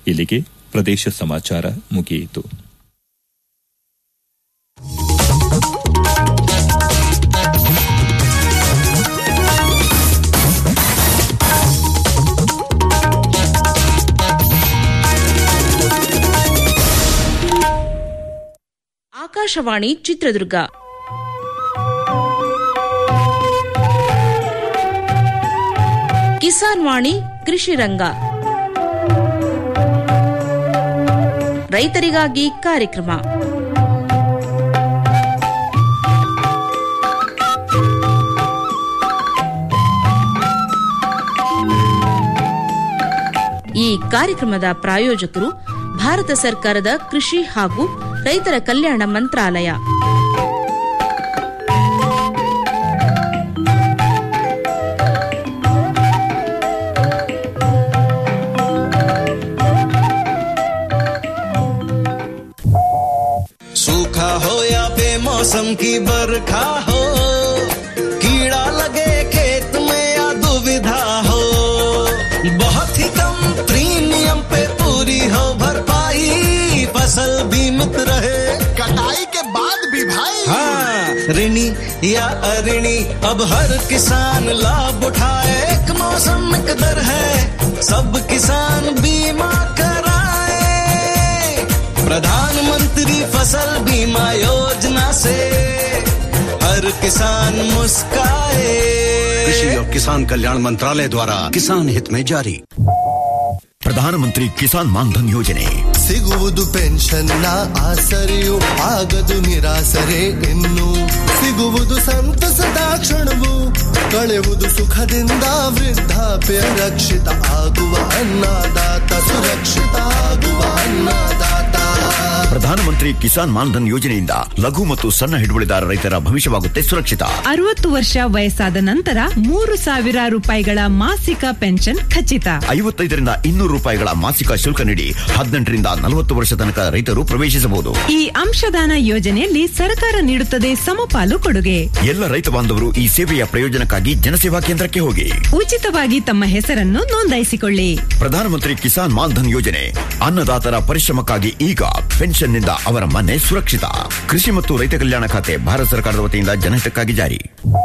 ಇಲ್ಲಿಗೆ ಪ್ರದೇಶ ಸಮಾಚಾರ ಮುಗಿಯಿತು ಆಕಾಶವಾಣಿ ಚಿತ್ರದುರ್ಗ ಕಿಸಾನ್ ವಾಣಿ ಕೃಷಿ ರಂಗ ರೈತರಿಗಾಗಿ ಕಾರ್ಯಕ್ರಮ ಈ ಕಾರ್ಯಕ್ರಮದ ಪ್ರಾಯೋಜಕರು ಭಾರತ ಸರ್ಕಾರದ ಕೃಷಿ ಹಾಗೂ ರೈತರ ಕಲ್ಯಾಣ ಮಂತ್ರಾಲಯ सूखा हो या बेमौसम की बरखा हो कीड़ा लगे खेत में या दुविधा हो बहुत ही कम प्रीमियम पे पूरी हो भरपाई फसल बीमित रहे कटाई के बाद भी भाई हाँ ऋणी या अऋणी अब हर किसान लाभ उठाए एक मौसम एक दर है सब किसान बीमा कराए प्रधानमंत्री फसल बीमा योजना से हर किसान मुस्काए कृषि और किसान कल्याण मंत्रालय द्वारा किसान हित में जारी ಪ್ರಧಾನಮಂತ್ರಿ ಕಿಸಾನ್ ಮಾನ್ಧನ್ ಯೋಜನೆ ಸಿಗುವುದು ಪೆನ್ಷನ್ನ ಆಸರೆಯು ಆಗದು ನಿರಾಸರೆ ಇನ್ನು ಸಿಗುವುದು ಸಂತಸದ ಕ್ಷಣವು ಕಳೆವುದು ಸುಖದಿಂದ ವೃದ್ಧಾಪ್ಯ ರಕ್ಷಿತ ಆಗುವ ಅನ್ನದಾತ ಸುರಕ್ಷಿತ ಆಗುವ ಅನ್ನದಾತ ಪ್ರಧಾನಮಂತ್ರಿ ಕಿಸಾನ್ ಮಾನ್ಧನ್ ಯೋಜನೆಯಿಂದ ಲಘು ಮತ್ತು ಸಣ್ಣ ಹಿಡುವಳಿದಾರ ರೈತರ ಭವಿಷ್ಯವಾಗುತ್ತೆ ಸುರಕ್ಷಿತ ಅರವತ್ತು ವರ್ಷ ವಯಸ್ಸಾದ ನಂತರ ಮೂರು ಸಾವಿರ ರೂಪಾಯಿಗಳ ಮಾಸಿಕ ಪೆನ್ಷನ್ ಖಚಿತ ಐವತ್ತೈದರಿಂದ ಇನ್ನೂರು ರೂಪಾಯಿಗಳ ಮಾಸಿಕ ಶುಲ್ಕ ನೀಡಿ ಹದಿನೆಂಟರಿಂದ ನಲವತ್ತು ವರ್ಷ ತನಕ ರೈತರು ಪ್ರವೇಶಿಸಬಹುದು ಈ ಅಂಶದಾನ ಯೋಜನೆಯಲ್ಲಿ ಸರ್ಕಾರ ನೀಡುತ್ತದೆ ಸಮಪಾಲು ಕೊಡುಗೆ ಎಲ್ಲ ರೈತ ಬಾಂಧವರು ಈ ಸೇವೆಯ ಪ್ರಯೋಜನಕ್ಕಾಗಿ ಜನಸೇವಾ ಕೇಂದ್ರಕ್ಕೆ ಹೋಗಿ ಉಚಿತವಾಗಿ ತಮ್ಮ ಹೆಸರನ್ನು ನೋಂದಾಯಿಸಿಕೊಳ್ಳಿ ಪ್ರಧಾನಮಂತ್ರಿ ಕಿಸಾನ್ ಮಾನ್ಧನ್ ಯೋಜನೆ ಅನ್ನದಾತರ ಪರಿಶ್ರಮಕ್ಕಾಗಿ ಈಗ ಪೆನ್ಷನ್ನಿಂದ ಅವರ ಮನೆ ಸುರಕ್ಷಿತ ಕೃಷಿ ಮತ್ತು ರೈತ ಕಲ್ಯಾಣ ಖಾತೆ ಭಾರತ ಸರ್ಕಾರದ ವತಿಯಿಂದ ಜನಹಿತಕ್ಕಾಗಿ ಜಾರಿ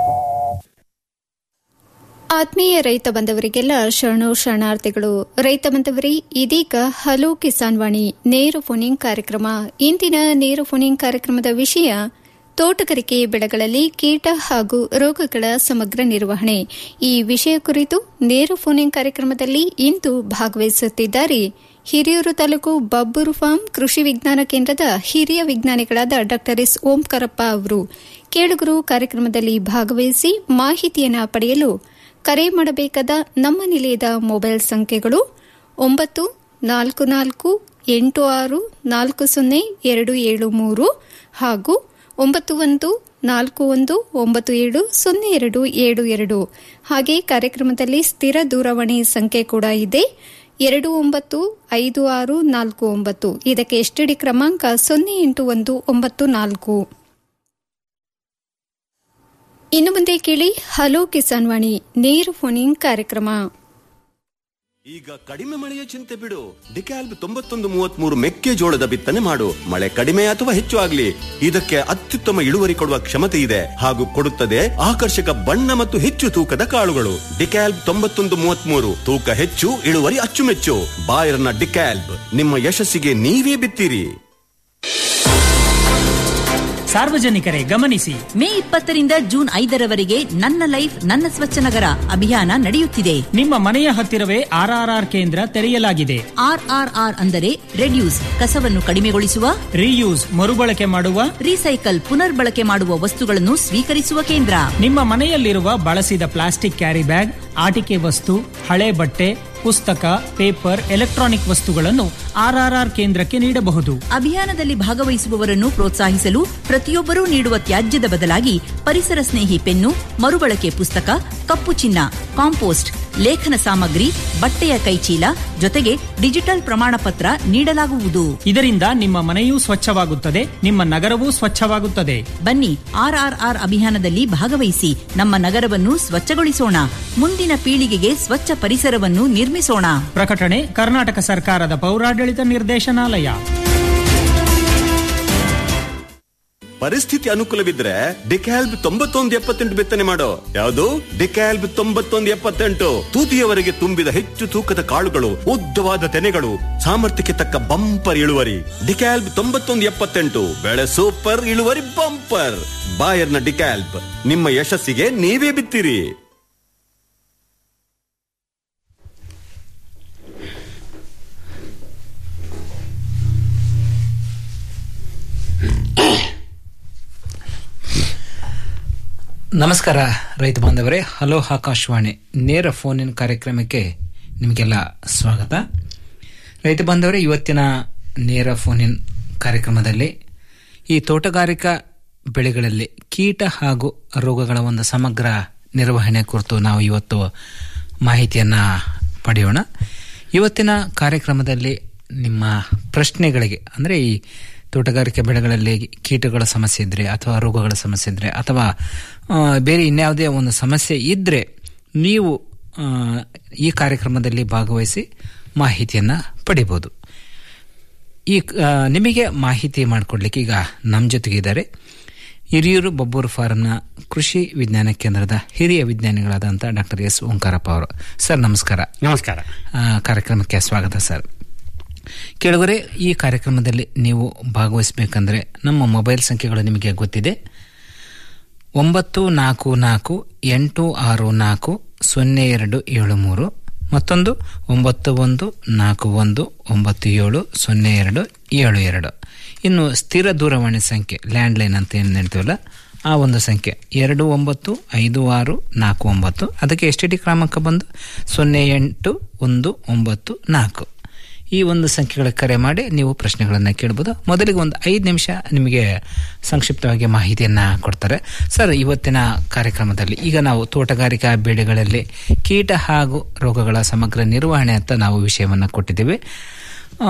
ಆತ್ಮೀಯ ರೈತ ಬಂಧವರಿಗೆಲ್ಲ ಶರಣು ಶರಣಾರ್ಥಿಗಳು ರೈತ ಬಂಧವರಿ ಇದೀಗ ಹಲೋ ಕಿಸಾನ್ ವಾಣಿ ನೇರ ಫೋನಿಂಗ್ ಕಾರ್ಯಕ್ರಮ ಇಂದಿನ ನೇರ ಫೋನಿಂಗ್ ಕಾರ್ಯಕ್ರಮದ ವಿಷಯ ತೋಟಗಾರಿಕೆ ಬೆಳೆಗಳಲ್ಲಿ ಕೀಟ ಹಾಗೂ ರೋಗಗಳ ಸಮಗ್ರ ನಿರ್ವಹಣೆ ಈ ವಿಷಯ ಕುರಿತು ನೇರ ಫೋನಿಂಗ್ ಕಾರ್ಯಕ್ರಮದಲ್ಲಿ ಇಂದು ಭಾಗವಹಿಸುತ್ತಿದ್ದಾರೆ ಹಿರಿಯೂರು ತಾಲೂಕು ಬಬ್ಬೂರು ಫಾರ್ಮ್ ಕೃಷಿ ವಿಜ್ಞಾನ ಕೇಂದ್ರದ ಹಿರಿಯ ವಿಜ್ಞಾನಿಗಳಾದ ಡಾ ಎಸ್ ಓಂಕಾರಪ್ಪ ಅವರು ಕೇಳುಗರು ಕಾರ್ಯಕ್ರಮದಲ್ಲಿ ಭಾಗವಹಿಸಿ ಮಾಹಿತಿಯನ್ನು ಪಡೆಯಲು ಕರೆ ಮಾಡಬೇಕಾದ ನಮ್ಮ ನಿಲಯದ ಮೊಬೈಲ್ ಸಂಖ್ಯೆಗಳು ಒಂಬತ್ತು ನಾಲ್ಕು ನಾಲ್ಕು ಎಂಟು ಆರು ನಾಲ್ಕು ಸೊನ್ನೆ ಎರಡು ಏಳು ಮೂರು ಹಾಗೂ ಒಂಬತ್ತು ಒಂದು ನಾಲ್ಕು ಒಂದು ಒಂಬತ್ತು ಏಳು ಸೊನ್ನೆ ಎರಡು ಏಳು ಎರಡು ಹಾಗೆ ಕಾರ್ಯಕ್ರಮದಲ್ಲಿ ಸ್ಥಿರ ದೂರವಾಣಿ ಸಂಖ್ಯೆ ಕೂಡ ಇದೆ ಎರಡು ಒಂಬತ್ತು ಐದು ಆರು ನಾಲ್ಕು ಒಂಬತ್ತು ಇದಕ್ಕೆ ಎಸ್ಟಿಡಿ ಕ್ರಮಾಂಕ ಸೊನ್ನೆ ಎಂಟು ಒಂದು ಒಂಬತ್ತು ನಾಲ್ಕು ಇನ್ನು ಮುಂದೆ ಕೇಳಿ ಹಲೋ ಕಿಸಾನ್ ವಾಣಿ ನೇರ ಫೋನಿಂಗ್ ಕಾರ್ಯಕ್ರಮ ಈಗ ಕಡಿಮೆ ಮಳೆಯ ಚಿಂತೆ ಬಿಡು ಡಿಕ್ಯಾಲ್ಬ್ ತೊಂಬತ್ತೊಂದು ಮೂವತ್ಮೂರು ಮೆಕ್ಕೆಜೋಳದ ಬಿತ್ತನೆ ಮಾಡು ಮಳೆ ಕಡಿಮೆ ಅಥವಾ ಹೆಚ್ಚು ಆಗ್ಲಿ ಇದಕ್ಕೆ ಅತ್ಯುತ್ತಮ ಇಳುವರಿ ಕೊಡುವ ಕ್ಷಮತೆ ಇದೆ ಹಾಗೂ ಕೊಡುತ್ತದೆ ಆಕರ್ಷಕ ಬಣ್ಣ ಮತ್ತು ಹೆಚ್ಚು ತೂಕದ ಕಾಳುಗಳು ಡಿಕ್ಯಾಲ್ಬ್ ತೊಂಬತ್ತೊಂದು ಮೂವತ್ಮೂರು ತೂಕ ಹೆಚ್ಚು ಇಳುವರಿ ಅಚ್ಚುಮೆಚ್ಚು ಬಾಯರ್ನ ಡಿಕ್ಯಾಲ್ಬ್ ನಿಮ್ಮ ಯಶಸ್ಸಿಗೆ ನೀವೇ ಬಿತ್ತೀರಿ ಸಾರ್ವಜನಿಕರೇ ಗಮನಿಸಿ ಮೇ ಇಪ್ಪತ್ತರಿಂದ ಜೂನ್ ಐದರವರೆಗೆ ನನ್ನ ಲೈಫ್ ನನ್ನ ಸ್ವಚ್ಛ ನಗರ ಅಭಿಯಾನ ನಡೆಯುತ್ತಿದೆ ನಿಮ್ಮ ಮನೆಯ ಹತ್ತಿರವೇ ಆರ್ಆರ್ಆರ್ ಕೇಂದ್ರ ತೆರೆಯಲಾಗಿದೆ ಆರ್ಆರ್ಆರ್ ಅಂದರೆ ರೆಡ್ಯೂಸ್ ಕಸವನ್ನು ಕಡಿಮೆಗೊಳಿಸುವ ರೀಯೂಸ್ ಮರುಬಳಕೆ ಮಾಡುವ ರೀಸೈಕಲ್ ಪುನರ್ಬಳಕೆ ಮಾಡುವ ವಸ್ತುಗಳನ್ನು ಸ್ವೀಕರಿಸುವ ಕೇಂದ್ರ ನಿಮ್ಮ ಮನೆಯಲ್ಲಿರುವ ಬಳಸಿದ ಪ್ಲಾಸ್ಟಿಕ್ ಕ್ಯಾರಿ ಬ್ಯಾಗ್ ಆಟಿಕೆ ವಸ್ತು ಹಳೆ ಬಟ್ಟೆ ಪುಸ್ತಕ ಪೇಪರ್ ಎಲೆಕ್ಟ್ರಾನಿಕ್ ವಸ್ತುಗಳನ್ನು ಆರ್ಆರ್ಆರ್ ಕೇಂದ್ರಕ್ಕೆ ನೀಡಬಹುದು ಅಭಿಯಾನದಲ್ಲಿ ಭಾಗವಹಿಸುವವರನ್ನು ಪ್ರೋತ್ಸಾಹಿಸಲು ಪ್ರತಿಯೊಬ್ಬರೂ ನೀಡುವ ತ್ಯಾಜ್ಯದ ಬದಲಾಗಿ ಪರಿಸರ ಸ್ನೇಹಿ ಪೆನ್ನು ಮರುಬಳಕೆ ಪುಸ್ತಕ ಕಪ್ಪು ಚಿನ್ನ ಕಾಂಪೋಸ್ಟ್ ಲೇಖನ ಸಾಮಗ್ರಿ ಬಟ್ಟೆಯ ಕೈಚೀಲ ಜೊತೆಗೆ ಡಿಜಿಟಲ್ ಪ್ರಮಾಣ ಪತ್ರ ನೀಡಲಾಗುವುದು ಇದರಿಂದ ನಿಮ್ಮ ಮನೆಯೂ ಸ್ವಚ್ಛವಾಗುತ್ತದೆ ನಿಮ್ಮ ನಗರವೂ ಸ್ವಚ್ಛವಾಗುತ್ತದೆ ಬನ್ನಿ ಆರ್ಆರ್ಆರ್ ಅಭಿಯಾನದಲ್ಲಿ ಭಾಗವಹಿಸಿ ನಮ್ಮ ನಗರವನ್ನು ಸ್ವಚ್ಛಗೊಳಿಸೋಣ ಮುಂದಿನ ಪೀಳಿಗೆಗೆ ಸ್ವಚ್ಛ ಪರಿಸರವನ್ನು ನಿರ್ಮಿಸೋಣ ಪ್ರಕಟಣೆ ಕರ್ನಾಟಕ ಸರ್ಕಾರದ ಪೌರಾಡಳಿತ ನಿರ್ದೇಶನಾಲಯ ಪರಿಸ್ಥಿತಿ ಅನುಕೂಲವಿದ್ರೆ ಡಿಕ್ಯಾಲ್ಬ್ ತೊಂಬತ್ತೊಂದು ಎಪ್ಪತ್ತೆಂಟು ಬಿತ್ತನೆ ಮಾಡೋ ಯಾವುದು ಡಿಕ್ಯಾಲ್ಬ್ ತೊಂಬತ್ತೊಂದು ಎಪ್ಪತ್ತೆಂಟು ತೂತಿಯವರೆಗೆ ತುಂಬಿದ ಹೆಚ್ಚು ತೂಕದ ಕಾಳುಗಳು ಉದ್ದವಾದ ತೆನೆಗಳು ಸಾಮರ್ಥ್ಯಕ್ಕೆ ತಕ್ಕ ಬಂಪರ್ ಇಳುವರಿ ಡಿಕ್ಯಾಲ್ಬ್ ತೊಂಬತ್ತೊಂದು ಎಪ್ಪತ್ತೆಂಟು ಬೆಳೆ ಸೂಪರ್ ಇಳುವರಿ ಬಂಪರ್ ಬಾಯರ್ನ ಡಿಕ್ಯಾಲ್ಬ್ ನಿಮ್ಮ ಯಶಸ್ಸಿಗೆ ನೀವೇ ಬಿತ್ತಿರಿ ನಮಸ್ಕಾರ ರೈತ ಬಾಂಧವರೇ ಹಲೋ ಆಕಾಶವಾಣಿ ನೇರ ಫೋನ್ ಇನ್ ಕಾರ್ಯಕ್ರಮಕ್ಕೆ ನಿಮಗೆಲ್ಲ ಸ್ವಾಗತ ರೈತ ಬಾಂಧವರೇ ಇವತ್ತಿನ ನೇರ ಫೋನ್ ಇನ್ ಕಾರ್ಯಕ್ರಮದಲ್ಲಿ ಈ ತೋಟಗಾರಿಕಾ ಬೆಳೆಗಳಲ್ಲಿ ಕೀಟ ಹಾಗೂ ರೋಗಗಳ ಒಂದು ಸಮಗ್ರ ನಿರ್ವಹಣೆ ಕುರಿತು ನಾವು ಇವತ್ತು ಮಾಹಿತಿಯನ್ನು ಪಡೆಯೋಣ ಇವತ್ತಿನ ಕಾರ್ಯಕ್ರಮದಲ್ಲಿ ನಿಮ್ಮ ಪ್ರಶ್ನೆಗಳಿಗೆ ಅಂದರೆ ಈ ತೋಟಗಾರಿಕೆ ಬೆಳೆಗಳಲ್ಲಿ ಕೀಟಗಳ ಸಮಸ್ಯೆ ಇದ್ದರೆ ಅಥವಾ ರೋಗಗಳ ಸಮಸ್ಯೆ ಇದ್ದರೆ ಅಥವಾ ಆ, ಬೇರೆ ಇನ್ಯಾವುದೇ ಒಂದು ಸಮಸ್ಯೆ ಇದ್ದರೆ ನೀವು ಆ, ಈ ಕಾರ್ಯಕ್ರಮದಲ್ಲಿ ಭಾಗವಹಿಸಿ ಮಾಹಿತಿಯನ್ನು ಪಡಿಬೋದು ಈ ಆ, ನಿಮಗೆ ಮಾಹಿತಿ ಮಾಡಿಕೊಡ್ಲಿಕ್ಕೆ ಈಗ ನಮ್ಮ ಜೊತೆಗಿದ್ದಾರೆ ಹಿರಿಯೂರು ಬೊಬ್ಬೂರು ಫಾರಂನ ಕೃಷಿ ವಿಜ್ಞಾನ ಕೇಂದ್ರದ ಹಿರಿಯ ವಿಜ್ಞಾನಿಗಳಾದಂಥ ಡಾಕ್ಟರ್ ಎಸ್ ಓಂಕಾರಪ್ಪ ಅವರು ಸರ್ ನಮಸ್ಕಾರ ನಮಸ್ಕಾರ ಆ, ಕಾರ್ಯಕ್ರಮಕ್ಕೆ ಸ್ವಾಗತ ಸರ್ ಕೆಳಗರೆ ಈ ಕಾರ್ಯಕ್ರಮದಲ್ಲಿ ನೀವು ಭಾಗವಹಿಸಬೇಕಂದ್ರೆ ನಮ್ಮ ಮೊಬೈಲ್ ಸಂಖ್ಯೆಗಳು ನಿಮಗೆ ಗೊತ್ತಿದೆ ಒಂಬತ್ತು ನಾಲ್ಕು ನಾಲ್ಕು ಎಂಟು ಆರು ನಾಲ್ಕು ಸೊನ್ನೆ ಎರಡು ಏಳು ಮೂರು ಮತ್ತೊಂದು ಒಂಬತ್ತು ಒಂದು ನಾಲ್ಕು ಒಂದು ಒಂಬತ್ತು ಏಳು ಸೊನ್ನೆ ಎರಡು ಏಳು ಎರಡು ಇನ್ನು ಸ್ಥಿರ ದೂರವಾಣಿ ಸಂಖ್ಯೆ ಲ್ಯಾಂಡ್ಲೈನ್ ಅಂತ ಏನು ಹೇಳ್ತೀವಲ್ಲ ಆ ಒಂದು ಸಂಖ್ಯೆ ಎರಡು ಒಂಬತ್ತು ಐದು ಆರು ನಾಲ್ಕು ಒಂಬತ್ತು ಅದಕ್ಕೆ ಎಸ್ ಟಿ ಡಿ ಕ್ರಮಾಂಕ ಬಂದು ಸೊನ್ನೆ ಎಂಟು ಒಂದು ಒಂಬತ್ತು ನಾಲ್ಕು ಈ ಒಂದು ಸಂಖ್ಯೆಗಳ ಕರೆ ಮಾಡಿ ನೀವು ಪ್ರಶ್ನೆಗಳನ್ನು ಕೇಳ್ಬೋದು ಮೊದಲಿಗೆ ಒಂದು ಐದು ನಿಮಿಷ ನಿಮಗೆ ಸಂಕ್ಷಿಪ್ತವಾಗಿ ಮಾಹಿತಿಯನ್ನು ಕೊಡ್ತಾರೆ ಸರ್ ಇವತ್ತಿನ ಕಾರ್ಯಕ್ರಮದಲ್ಲಿ ಈಗ ನಾವು ತೋಟಗಾರಿಕಾ ಬೆಳೆಗಳಲ್ಲಿ ಕೀಟ ಹಾಗೂ ರೋಗಗಳ ಸಮಗ್ರ ನಿರ್ವಹಣೆ ಅಂತ ನಾವು ವಿಷಯವನ್ನು ಕೊಟ್ಟಿದ್ದೇವೆ ಆ,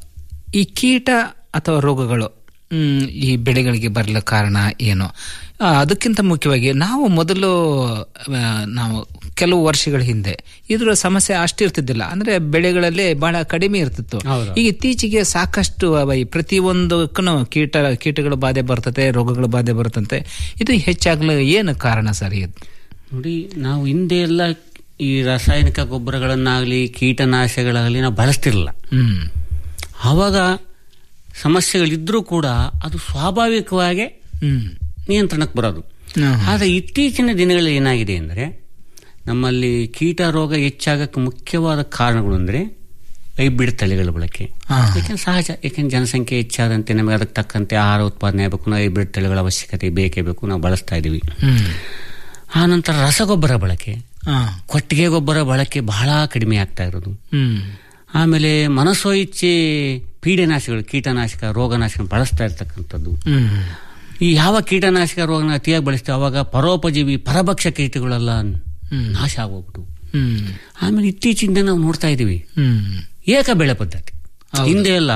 ಈ ಕೀಟ ಅಥವಾ ರೋಗಗಳು ಮ್, ಈ ಬೆಳೆಗಳಿಗೆ ಬರಲು ಕಾರಣ ಏನು ಆ, ಅದಕ್ಕಿಂತ ಮುಖ್ಯವಾಗಿ ನಾವು ಮೊದಲು ಆ, ನಾವು ಕೆಲವು ವರ್ಷಗಳ ಹಿಂದೆ ಇದ್ರ ಸಮಸ್ಯೆ ಅಷ್ಟಿರ್ತಿದ್ದಿಲ್ಲ ಅಂದ್ರೆ ಬೆಳೆಗಳಲ್ಲಿ ಬಹಳ ಕಡಿಮೆ ಇರ್ತಿತ್ತು ಹೌದು. ಈಗ ಇತ್ತೀಚೆಗೆ ಸಾಕಷ್ಟು ಅವ ಈ ಪ್ರತಿಯೊಂದಕ್ಕೂ ಕೀಟ ಕೀಟಗಳ ಬಾಧೆ ಬರ್ತತೆ ರೋಗಗಳ ಬಾಧೆ ಬರ್ತಂತೆ ಇದು ಹೆಚ್ಚಾಗ್ಲು ಏನು ಕಾರಣ ಸರ್ ಇದು ನೋಡಿ ನಾವು ಹಿಂದೆ ಎಲ್ಲ ಈ ರಾಸಾಯನಿಕ ಗೊಬ್ಬರಗಳನ್ನಾಗಲಿ ಕೀಟನಾಶಗಳಾಗಲಿ ನಾವು ಬಳಸ್ತಿರಲಿಲ್ಲ ಹ್ಮ್ ಆವಾಗ ಸಮಸ್ಯೆಗಳಿದ್ರೂ ಕೂಡ ಅದು ಸ್ವಾಭಾವಿಕವಾಗಿ ಹ್ಮ್ ನಿಯಂತ್ರಣಕ್ಕೆ ಬರೋದು ಹ್ಮ್. ಆದರೆ ಇತ್ತೀಚಿನ ದಿನಗಳಲ್ಲಿ ಏನಾಗಿದೆ ಅಂದರೆ ನಮ್ಮಲ್ಲಿ ಕೀಟ ರೋಗ ಹೆಚ್ಚಾಗಕ್ಕೆ ಮುಖ್ಯವಾದ ಕಾರಣಗಳು ಅಂದರೆ ಹೈಬ್ರಿಡ್ ತಳಿಗಳ ಬಳಕೆ ಹಾ. ಯಾಕೆಂದ್ರೆ ಸಹಜ ಯಾಕೆಂದ್ರೆ ಜನಸಂಖ್ಯೆ ಹೆಚ್ಚಾದಂತೆ ನಮಗೆ ಅದಕ್ಕೆ ತಕ್ಕಂತೆ ಆಹಾರ ಉತ್ಪಾದನೆ ಆಗಬೇಕು ನಾವು ಹೈಬ್ರಿಡ್ ತಳಿಗಳ ಅವಶ್ಯಕತೆ ಬೇಕೇ ಬೇಕು ನಾವು ಬಳಸ್ತಾ ಇದ್ದೀವಿ ಹ್ಮ್ ಆ ನಂತರ ರಸಗೊಬ್ಬರ ಬಳಕೆ ಹಾ. ಕೊಟ್ಟಿಗೆ ಗೊಬ್ಬರ ಬಳಕೆ ಬಹಳ ಕಡಿಮೆ ಆಗ್ತಾ ಇರೋದು ಹ್ಮ್ ಆಮೇಲೆ ಮನಸ್ಸೋ ಇಚ್ಛೆ ಪೀಡೆನಾಶಕಗಳು ಕೀಟನಾಶಕ ರೋಗನಾಶಕ ಬಳಸ್ತಾ ಇರ್ತಕ್ಕಂಥದ್ದು ಹ್ಮ್ ಈ ಯಾವ ಕೀಟನಾಶಕ ರೋಗನ ಅತಿಯಾಗಿ ಬಳಸ್ತೀವಿ ಅವಾಗ ಪರೋಪಜೀವಿ ಪರಭಕ್ಷ ಕೀಟಗಳೆಲ್ಲ ನಾಶ ಆಗೋಗ್ಬಿಟ್ಟು ಹ್ಮ್ ಆಮೇಲೆ ಇತ್ತೀಚಿನ ದಿನ ನಾವು ನೋಡ್ತಾ ಇದ್ದೀವಿ ಹ್ಮ್ ಏಕ ಬೆಳೆ ಪದ್ಧತಿ ಹಿಂದೆ ಎಲ್ಲ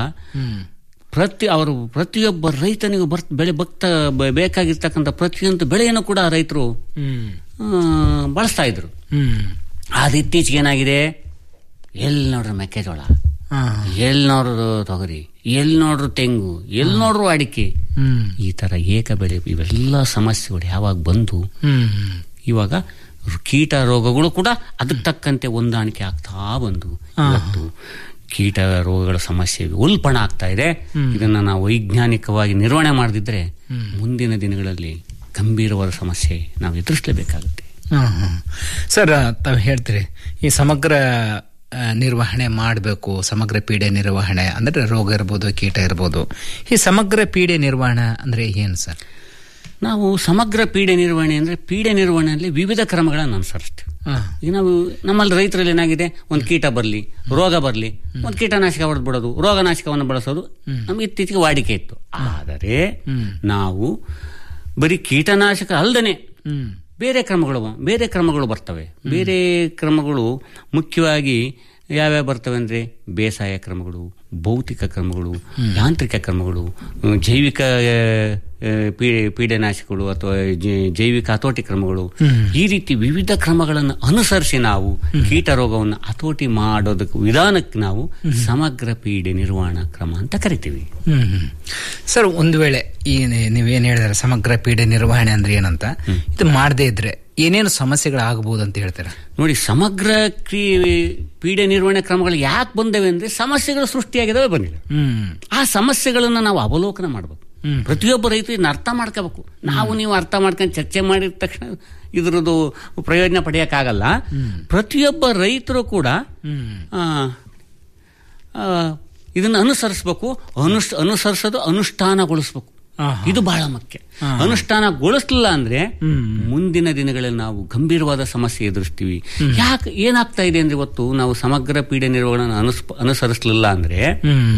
ಪ್ರತಿ ಅವರು ಪ್ರತಿಯೊಬ್ಬ ರೈತನಿಗೂ ಬರ್ ಬೆಳೆ ಭಕ್ತ ಬ- ಬೇಕಾಗಿರ್ತಕ್ಕಂಥ ಪ್ರತಿಯೊಂದು ಬೆಳೆಯನ್ನು ಕೂಡ ರೈತರು ಹ್ಮ್ ಆ, ಬಳಸ್ತಾ ಇದ್ರು ಹ್ಮ್ ಅದು ಇತ್ತೀಚೆಗೆ ಏನಾಗಿದೆ ಎಲ್ಲಿ ನೋಡ್ರಿ ಮೆಕ್ಕೆಜೋಳ ಹಾ. ಎಲ್ಲಿ ನೋಡ್ರು ತೊಗರಿ ಎಲ್ಲಿ ನೋಡ್ರು ತೆಂಗು ಎಲ್ಲಿ ನೋಡ್ರು ಅಡಿಕೆ ಹ್ಮ್ ಈ ತರ ಏಕ ಬೆಳೆ ಇವೆಲ್ಲ ಸಮಸ್ಯೆಗಳು ಯಾವಾಗ ಬಂದು ಹ್ಮ್ ಇವಾಗ ಕೀಟ ರೋಗಗಳು ಕೂಡ ಅದಕ್ಕೆ ತಕ್ಕಂತೆ ಹೊಂದಾಣಿಕೆ ಆಗ್ತಾ ಬಂದು ಇವತ್ತು ಕೀಟ ರೋಗಗಳ ಸಮಸ್ಯೆ ಉಲ್ಪಣ ಆಗ್ತಾ ಇದೆ ಇದನ್ನ ನಾವು ವೈಜ್ಞಾನಿಕವಾಗಿ ನಿರ್ವಹಣೆ ಮಾಡದಿದ್ರೆ ಮುಂದಿನ ದಿನಗಳಲ್ಲಿ ಗಂಭೀರವಾದ ಸಮಸ್ಯೆ ನಾವು ಎದುರಿಸಲೇಬೇಕಾಗುತ್ತೆ ಹ್ಮ್, ಹ್ಮ್. ಸರ್ ತಾವು ಹೇಳ್ತೀರಿ ಈ ಸಮಗ್ರ ಆ, ನಿರ್ವಹಣೆ ಮಾಡಬೇಕು ಸಮಗ್ರ ಪೀಡೆ ನಿರ್ವಹಣೆ ಅಂದ್ರೆ ರೋಗ ಇರ್ಬೋದು ಕೀಟ ಇರ್ಬೋದು ಈ ಸಮಗ್ರ ಪೀಡೆ ನಿರ್ವಹಣೆ ಅಂದ್ರೆ ಏನು ಸರ್ ನಾವು ಸಮಗ್ರ ಪೀಡೆ ನಿರ್ವಹಣೆ ಅಂದ್ರೆ ಪೀಡೆ ನಿರ್ವಹಣೆಯಲ್ಲಿ ವಿವಿಧ ಕ್ರಮಗಳನ್ನು ಅನುಸರಿಸ್ತೀವಿ ಹಾ. ಈಗ ನಾವು ನಮ್ಮಲ್ಲಿ ರೈತರಲ್ಲಿ ಏನಾಗಿದೆ ಒಂದು ಕೀಟ ಬರಲಿ ರೋಗ ಬರಲಿ ಒಂದು ಕೀಟನಾಶಕ ಹೊಡೆದು ಬಿಡೋದು ರೋಗನಾಶಕವನ್ನು ಬಳಸೋದು ನಮ್ಗೆ ಇತ್ತೀಚೆಗೆ ವಾಡಿಕೆ ಇತ್ತು ಆದರೆ ನಾವು ಬರೀ ಕೀಟನಾಶಕ ಅಲ್ಲದೆ ಬೇರೆ ಕ್ರಮಗಳು ಬೇರೆ ಕ್ರಮಗಳು ಬರ್ತವೆ ಬೇರೆ ಕ್ರಮಗಳು ಮುಖ್ಯವಾಗಿ ಯಾವ್ಯಾವ ಬರ್ತವೆ ಅಂದರೆ ಬೇಸಾಯ ಕ್ರಮಗಳು ಭೌತಿಕ ಕ್ರಮಗಳು ಯಾಂತ್ರಿಕ ಕ್ರಮಗಳು ಹ್ಮ್, ಜೈವಿಕ ಆ, ಆ, ಪೀಡೆ ಪೀಡೆನಾಶಕಗಳು ಅಥವಾ ಜೈ- ಜೈವಿಕ ಹತೋಟಿ ಕ್ರಮಗಳು ಈ ರೀತಿ ವಿವಿಧ ಕ್ರಮಗಳನ್ನು ಅನುಸರಿಸಿ ನಾವು ಕೀಟ ರೋಗವನ್ನು ಹತೋಟಿ ಮಾಡೋದಕ್ಕೆ ವಿಧಾನಕ್ಕೆ ನಾವು ಸಮಗ್ರ ಪೀಡೆ ನಿರ್ವಹಣಾ ಕ್ರಮ ಅಂತ ಕರಿತೀವಿ ಹ್ಮ್ ಹ್ಮ್. ಸರ್ ಒಂದು ವೇಳೆ ಈ ನಿ- ನೀವೇನ್ ಹೇಳಿದಾರೆ ಸಮಗ್ರ ಪೀಡೆ ನಿರ್ವಹಣೆ ಅಂದ್ರೆ ಏನಂತ ಇದು ಮಾಡದೇ ಇದ್ರೆ ಏನೇನು ಸಮಸ್ಯೆಗಳಾಗಬಹುದು ಅಂತ ಹೇಳ್ತಾರೆ ನೋಡಿ ಸಮಗ್ರ ಕ್ರೀ ಪೀಡೆ ನಿರ್ವಹಣೆ ಕ್ರಮಗಳು ಯಾಕೆ ಬಂದವೆ ಅಂದ್ರೆ ಸಮಸ್ಯೆಗಳು ಸೃಷ್ಟಿಯಾಗಿದ್ದಾವೆ ಬಂದಿಲ್ಲ ಹ್ಮ್ ಆ ಸಮಸ್ಯೆಗಳನ್ನು ನಾವು ಅವಲೋಕನ ಮಾಡಬೇಕು ಪ್ರತಿಯೊಬ್ಬ ರೈತರು ಇದನ್ನ ಅರ್ಥ ಮಾಡ್ಕೋಬೇಕು ನಾವು ನೀವು ಅರ್ಥ ಮಾಡ್ಕೊಂಡು ಚರ್ಚೆ ಮಾಡಿದ ತಕ್ಷಣ ಇದ್ರದ್ದು ಪ್ರಯೋಜನ ಪಡೆಯೋಕ್ಕಾಗಲ್ಲ ಪ್ರತಿಯೊಬ್ಬ ರೈತರು ಕೂಡ ಆ, ಆ, ಇದನ್ನ ಅನುಸರಿಸಬೇಕು ಅನುಷ್ ಅನುಸರಿಸೋದು ಅನುಷ್ಠಾನಗೊಳಿಸ್ಬೇಕು ಇದು ಬಹಳ ಮುಖ್ಯ ಅನುಷ್ಠಾನಗೊಳಿಸ್ಲಿಲ್ಲ ಅಂದ್ರೆ ಮುಂದಿನ ದಿನಗಳಲ್ಲಿ ನಾವು ಗಂಭೀರವಾದ ಸಮಸ್ಯೆ ಎದುರಿಸ್ತೀವಿ ಯಾಕೆ ಏನಾಗ್ತಾ ಇದೆ ಅಂದ್ರೆ ಇವತ್ತು ನಾವು ಸಮಗ್ರ ಪೀಡೆ ನಿರ್ವಹಣೆ ಅನುಸ್ ಅನುಸರಿಸಲಿಲ್ಲ ಅಂದ್ರೆ ಹ್ಮ್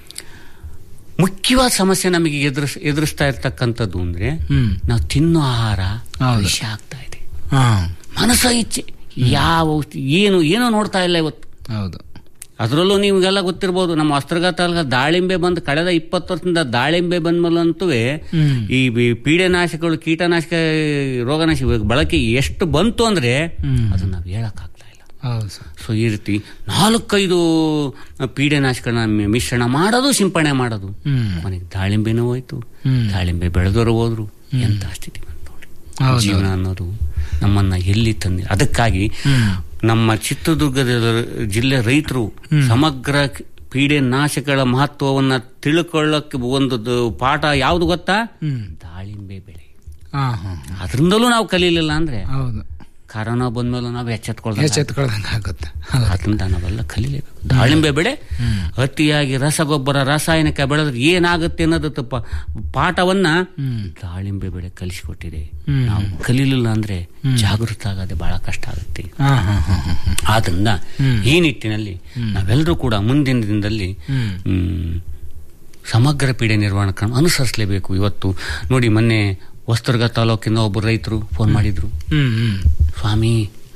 ಮುಖ್ಯವಾದ ಸಮಸ್ಯೆ ನಮಗೆ ಎದುರಿಸ್ ಎದುರಿಸ್ತಾ ಇರ್ತಕ್ಕಂಥದ್ದು ಅಂದ್ರೆ ಹ್ಮ್ ನಾವು ತಿನ್ನೋ ಆಹಾರ ಹೌದು. ವಿಷ ಆಗ್ತಾ ಇದೆ ಹಾ ಮನಸ್ಸ ಇಚ್ಛೆ ಯಾವ ಏನು ಏನೋ ನೋಡ್ತಾ ಇಲ್ಲ ಇವತ್ತು ಹೌದು ಅದರಲ್ಲೂ ನಿಮಗೆಲ್ಲ ಗೊತ್ತಿರ್ಬೋದು ನಮ್ಮ ವಸ್ತ್ರಗ ತಾಲೂಕ ದಾಳಿಂಬೆ ಬಂದು ಕಳೆದ ಇಪ್ಪತ್ತು ವರ್ಷದಿಂದ ದಾಳಿಂಬೆ ಬಂದ್ಮೇಲಂತೂ ಹ್ಮ್. ಈ ಬಿ- ಪೀಡೆನಾಶಕಗಳು ಕೀಟನಾಶಕ ರೋಗನಾಶಕ ಬಳಕೆ ಎಷ್ಟು ಬಂತು ಅಂದ್ರೆ ಅದನ್ನ ನಾವು ಹೇಳಕ್ಕಾಗ್ತಾ ಇಲ್ಲ ಹೌದು ಸರ್ ಸೊ ಈ ರೀತಿ ನಾಲ್ಕೈದು ಪೀಡೆನಾಶಕಗಳನ್ನ ಮಿ- ಮಿಶ್ರಣ ಮಾಡೋದು ಸಿಂಪಡಣೆ ಮಾಡೋದು ಹ್ಮ್. ಕೊನೆಗೆ ದಾಳಿಂಬೆನೂ ಹೋಯ್ತು ಹ್ಮ್. ದಾಳಿಂಬೆ ಬೆಳೆದವರು ಹೋದ್ರು ಎಂತ ಸ್ಥಿತಿ ಬಂತು ನೋಡಿ ಹೌದು. ಜೀವನ ಅನ್ನೋದು ನಮ್ಮನ್ನ ಎಲ್ಲಿ ತಂದಿ ಅದಕ್ಕಾಗಿ ನಮ್ಮ ಚಿತ್ರದುರ್ಗದ ಜಿಲ್ಲೆ ರೈತರು ಸಮಗ್ರ ಕ- ಪೀಡೆ ನಾಶಕಗಳ ಮಹತ್ವವನ್ನ ತಿಳ್ಕೊಳ್ಳಕ್ಕೆ ಒಂದು ದ- ಪಾಠ ಯಾವ್ದು ಗೊತ್ತಾ ದಾಳಿಂಬೆ ಬೆಳೆ ಹಾ ಹಾ ಅದರಿಂದಲೂ ನಾವು ಕಲೀಲಿಲ್ಲ ಅಂದ್ರೆ ಹೌದು ಕರೋನಾ ಬಂದ್ಮೇಲೆ ನಾವು ಎಚ್ಚೆತ್ಕೊಳ್ದಂಗೆ ಎಚ್ಚೆತ್ಕೊಳ್ದಂಗೆ ಆಗುತ್ತೆ ಅದರಿಂದ ನಾವೆಲ್ಲ ಕಲಿಲೇಬೇಕು ದಾಳಿಂಬೆ ಬೆಳೆ ಅತಿಯಾಗಿ ರಸಗೊಬ್ಬರ ರಾಸಾಯನಿಕ ಬೆಳೆದ್ರೆ ಏನಾಗುತ್ತೆ ಅನ್ನೋದು ತಪ್ಪ ಪಾಠವನ್ನ ದಾಳಿಂಬೆ ಬೆಳೆ ಕಲಿಸಿಕೊಟ್ಟಿದೆ ಹ್ಮ್. ನಾವು ಕಲೀಲಿಲ್ಲ ಅಂದ್ರೆ ಜಾಗೃತ ಆಗೋದೇ ಬಹಳ ಕಷ್ಟ ಆಗುತ್ತೆ ಹಾ ಹಾ ಹಾ ಹಾ ಹಾ. ಆದ್ರಿಂದ ಈ ನಿಟ್ಟಿನಲ್ಲಿ ನಾವೆಲ್ಲರೂ ಕೂಡ ಮುಂದಿನ ದಿನದಲ್ಲಿ ಹ್ಮ್. ಹ್ಮ್, ಸಮಗ್ರ ಪೀಡೆ ನಿರ್ವಹಣಾ ಕ್ರಮ ಅನುಸರಿಸಲೇಬೇಕು ಇವತ್ತು ನೋಡಿ ಮೊನ್ನೆ ಹೊಸದುರ್ಗ ತಾಲೂಕಿನ ಒಬ್ಬರು ರೈತರು ಫೋನ್ ಮಾಡಿದ್ರು ಹ್ಮ್ ಹ್ಮ್ ಸ್ವಾಮಿ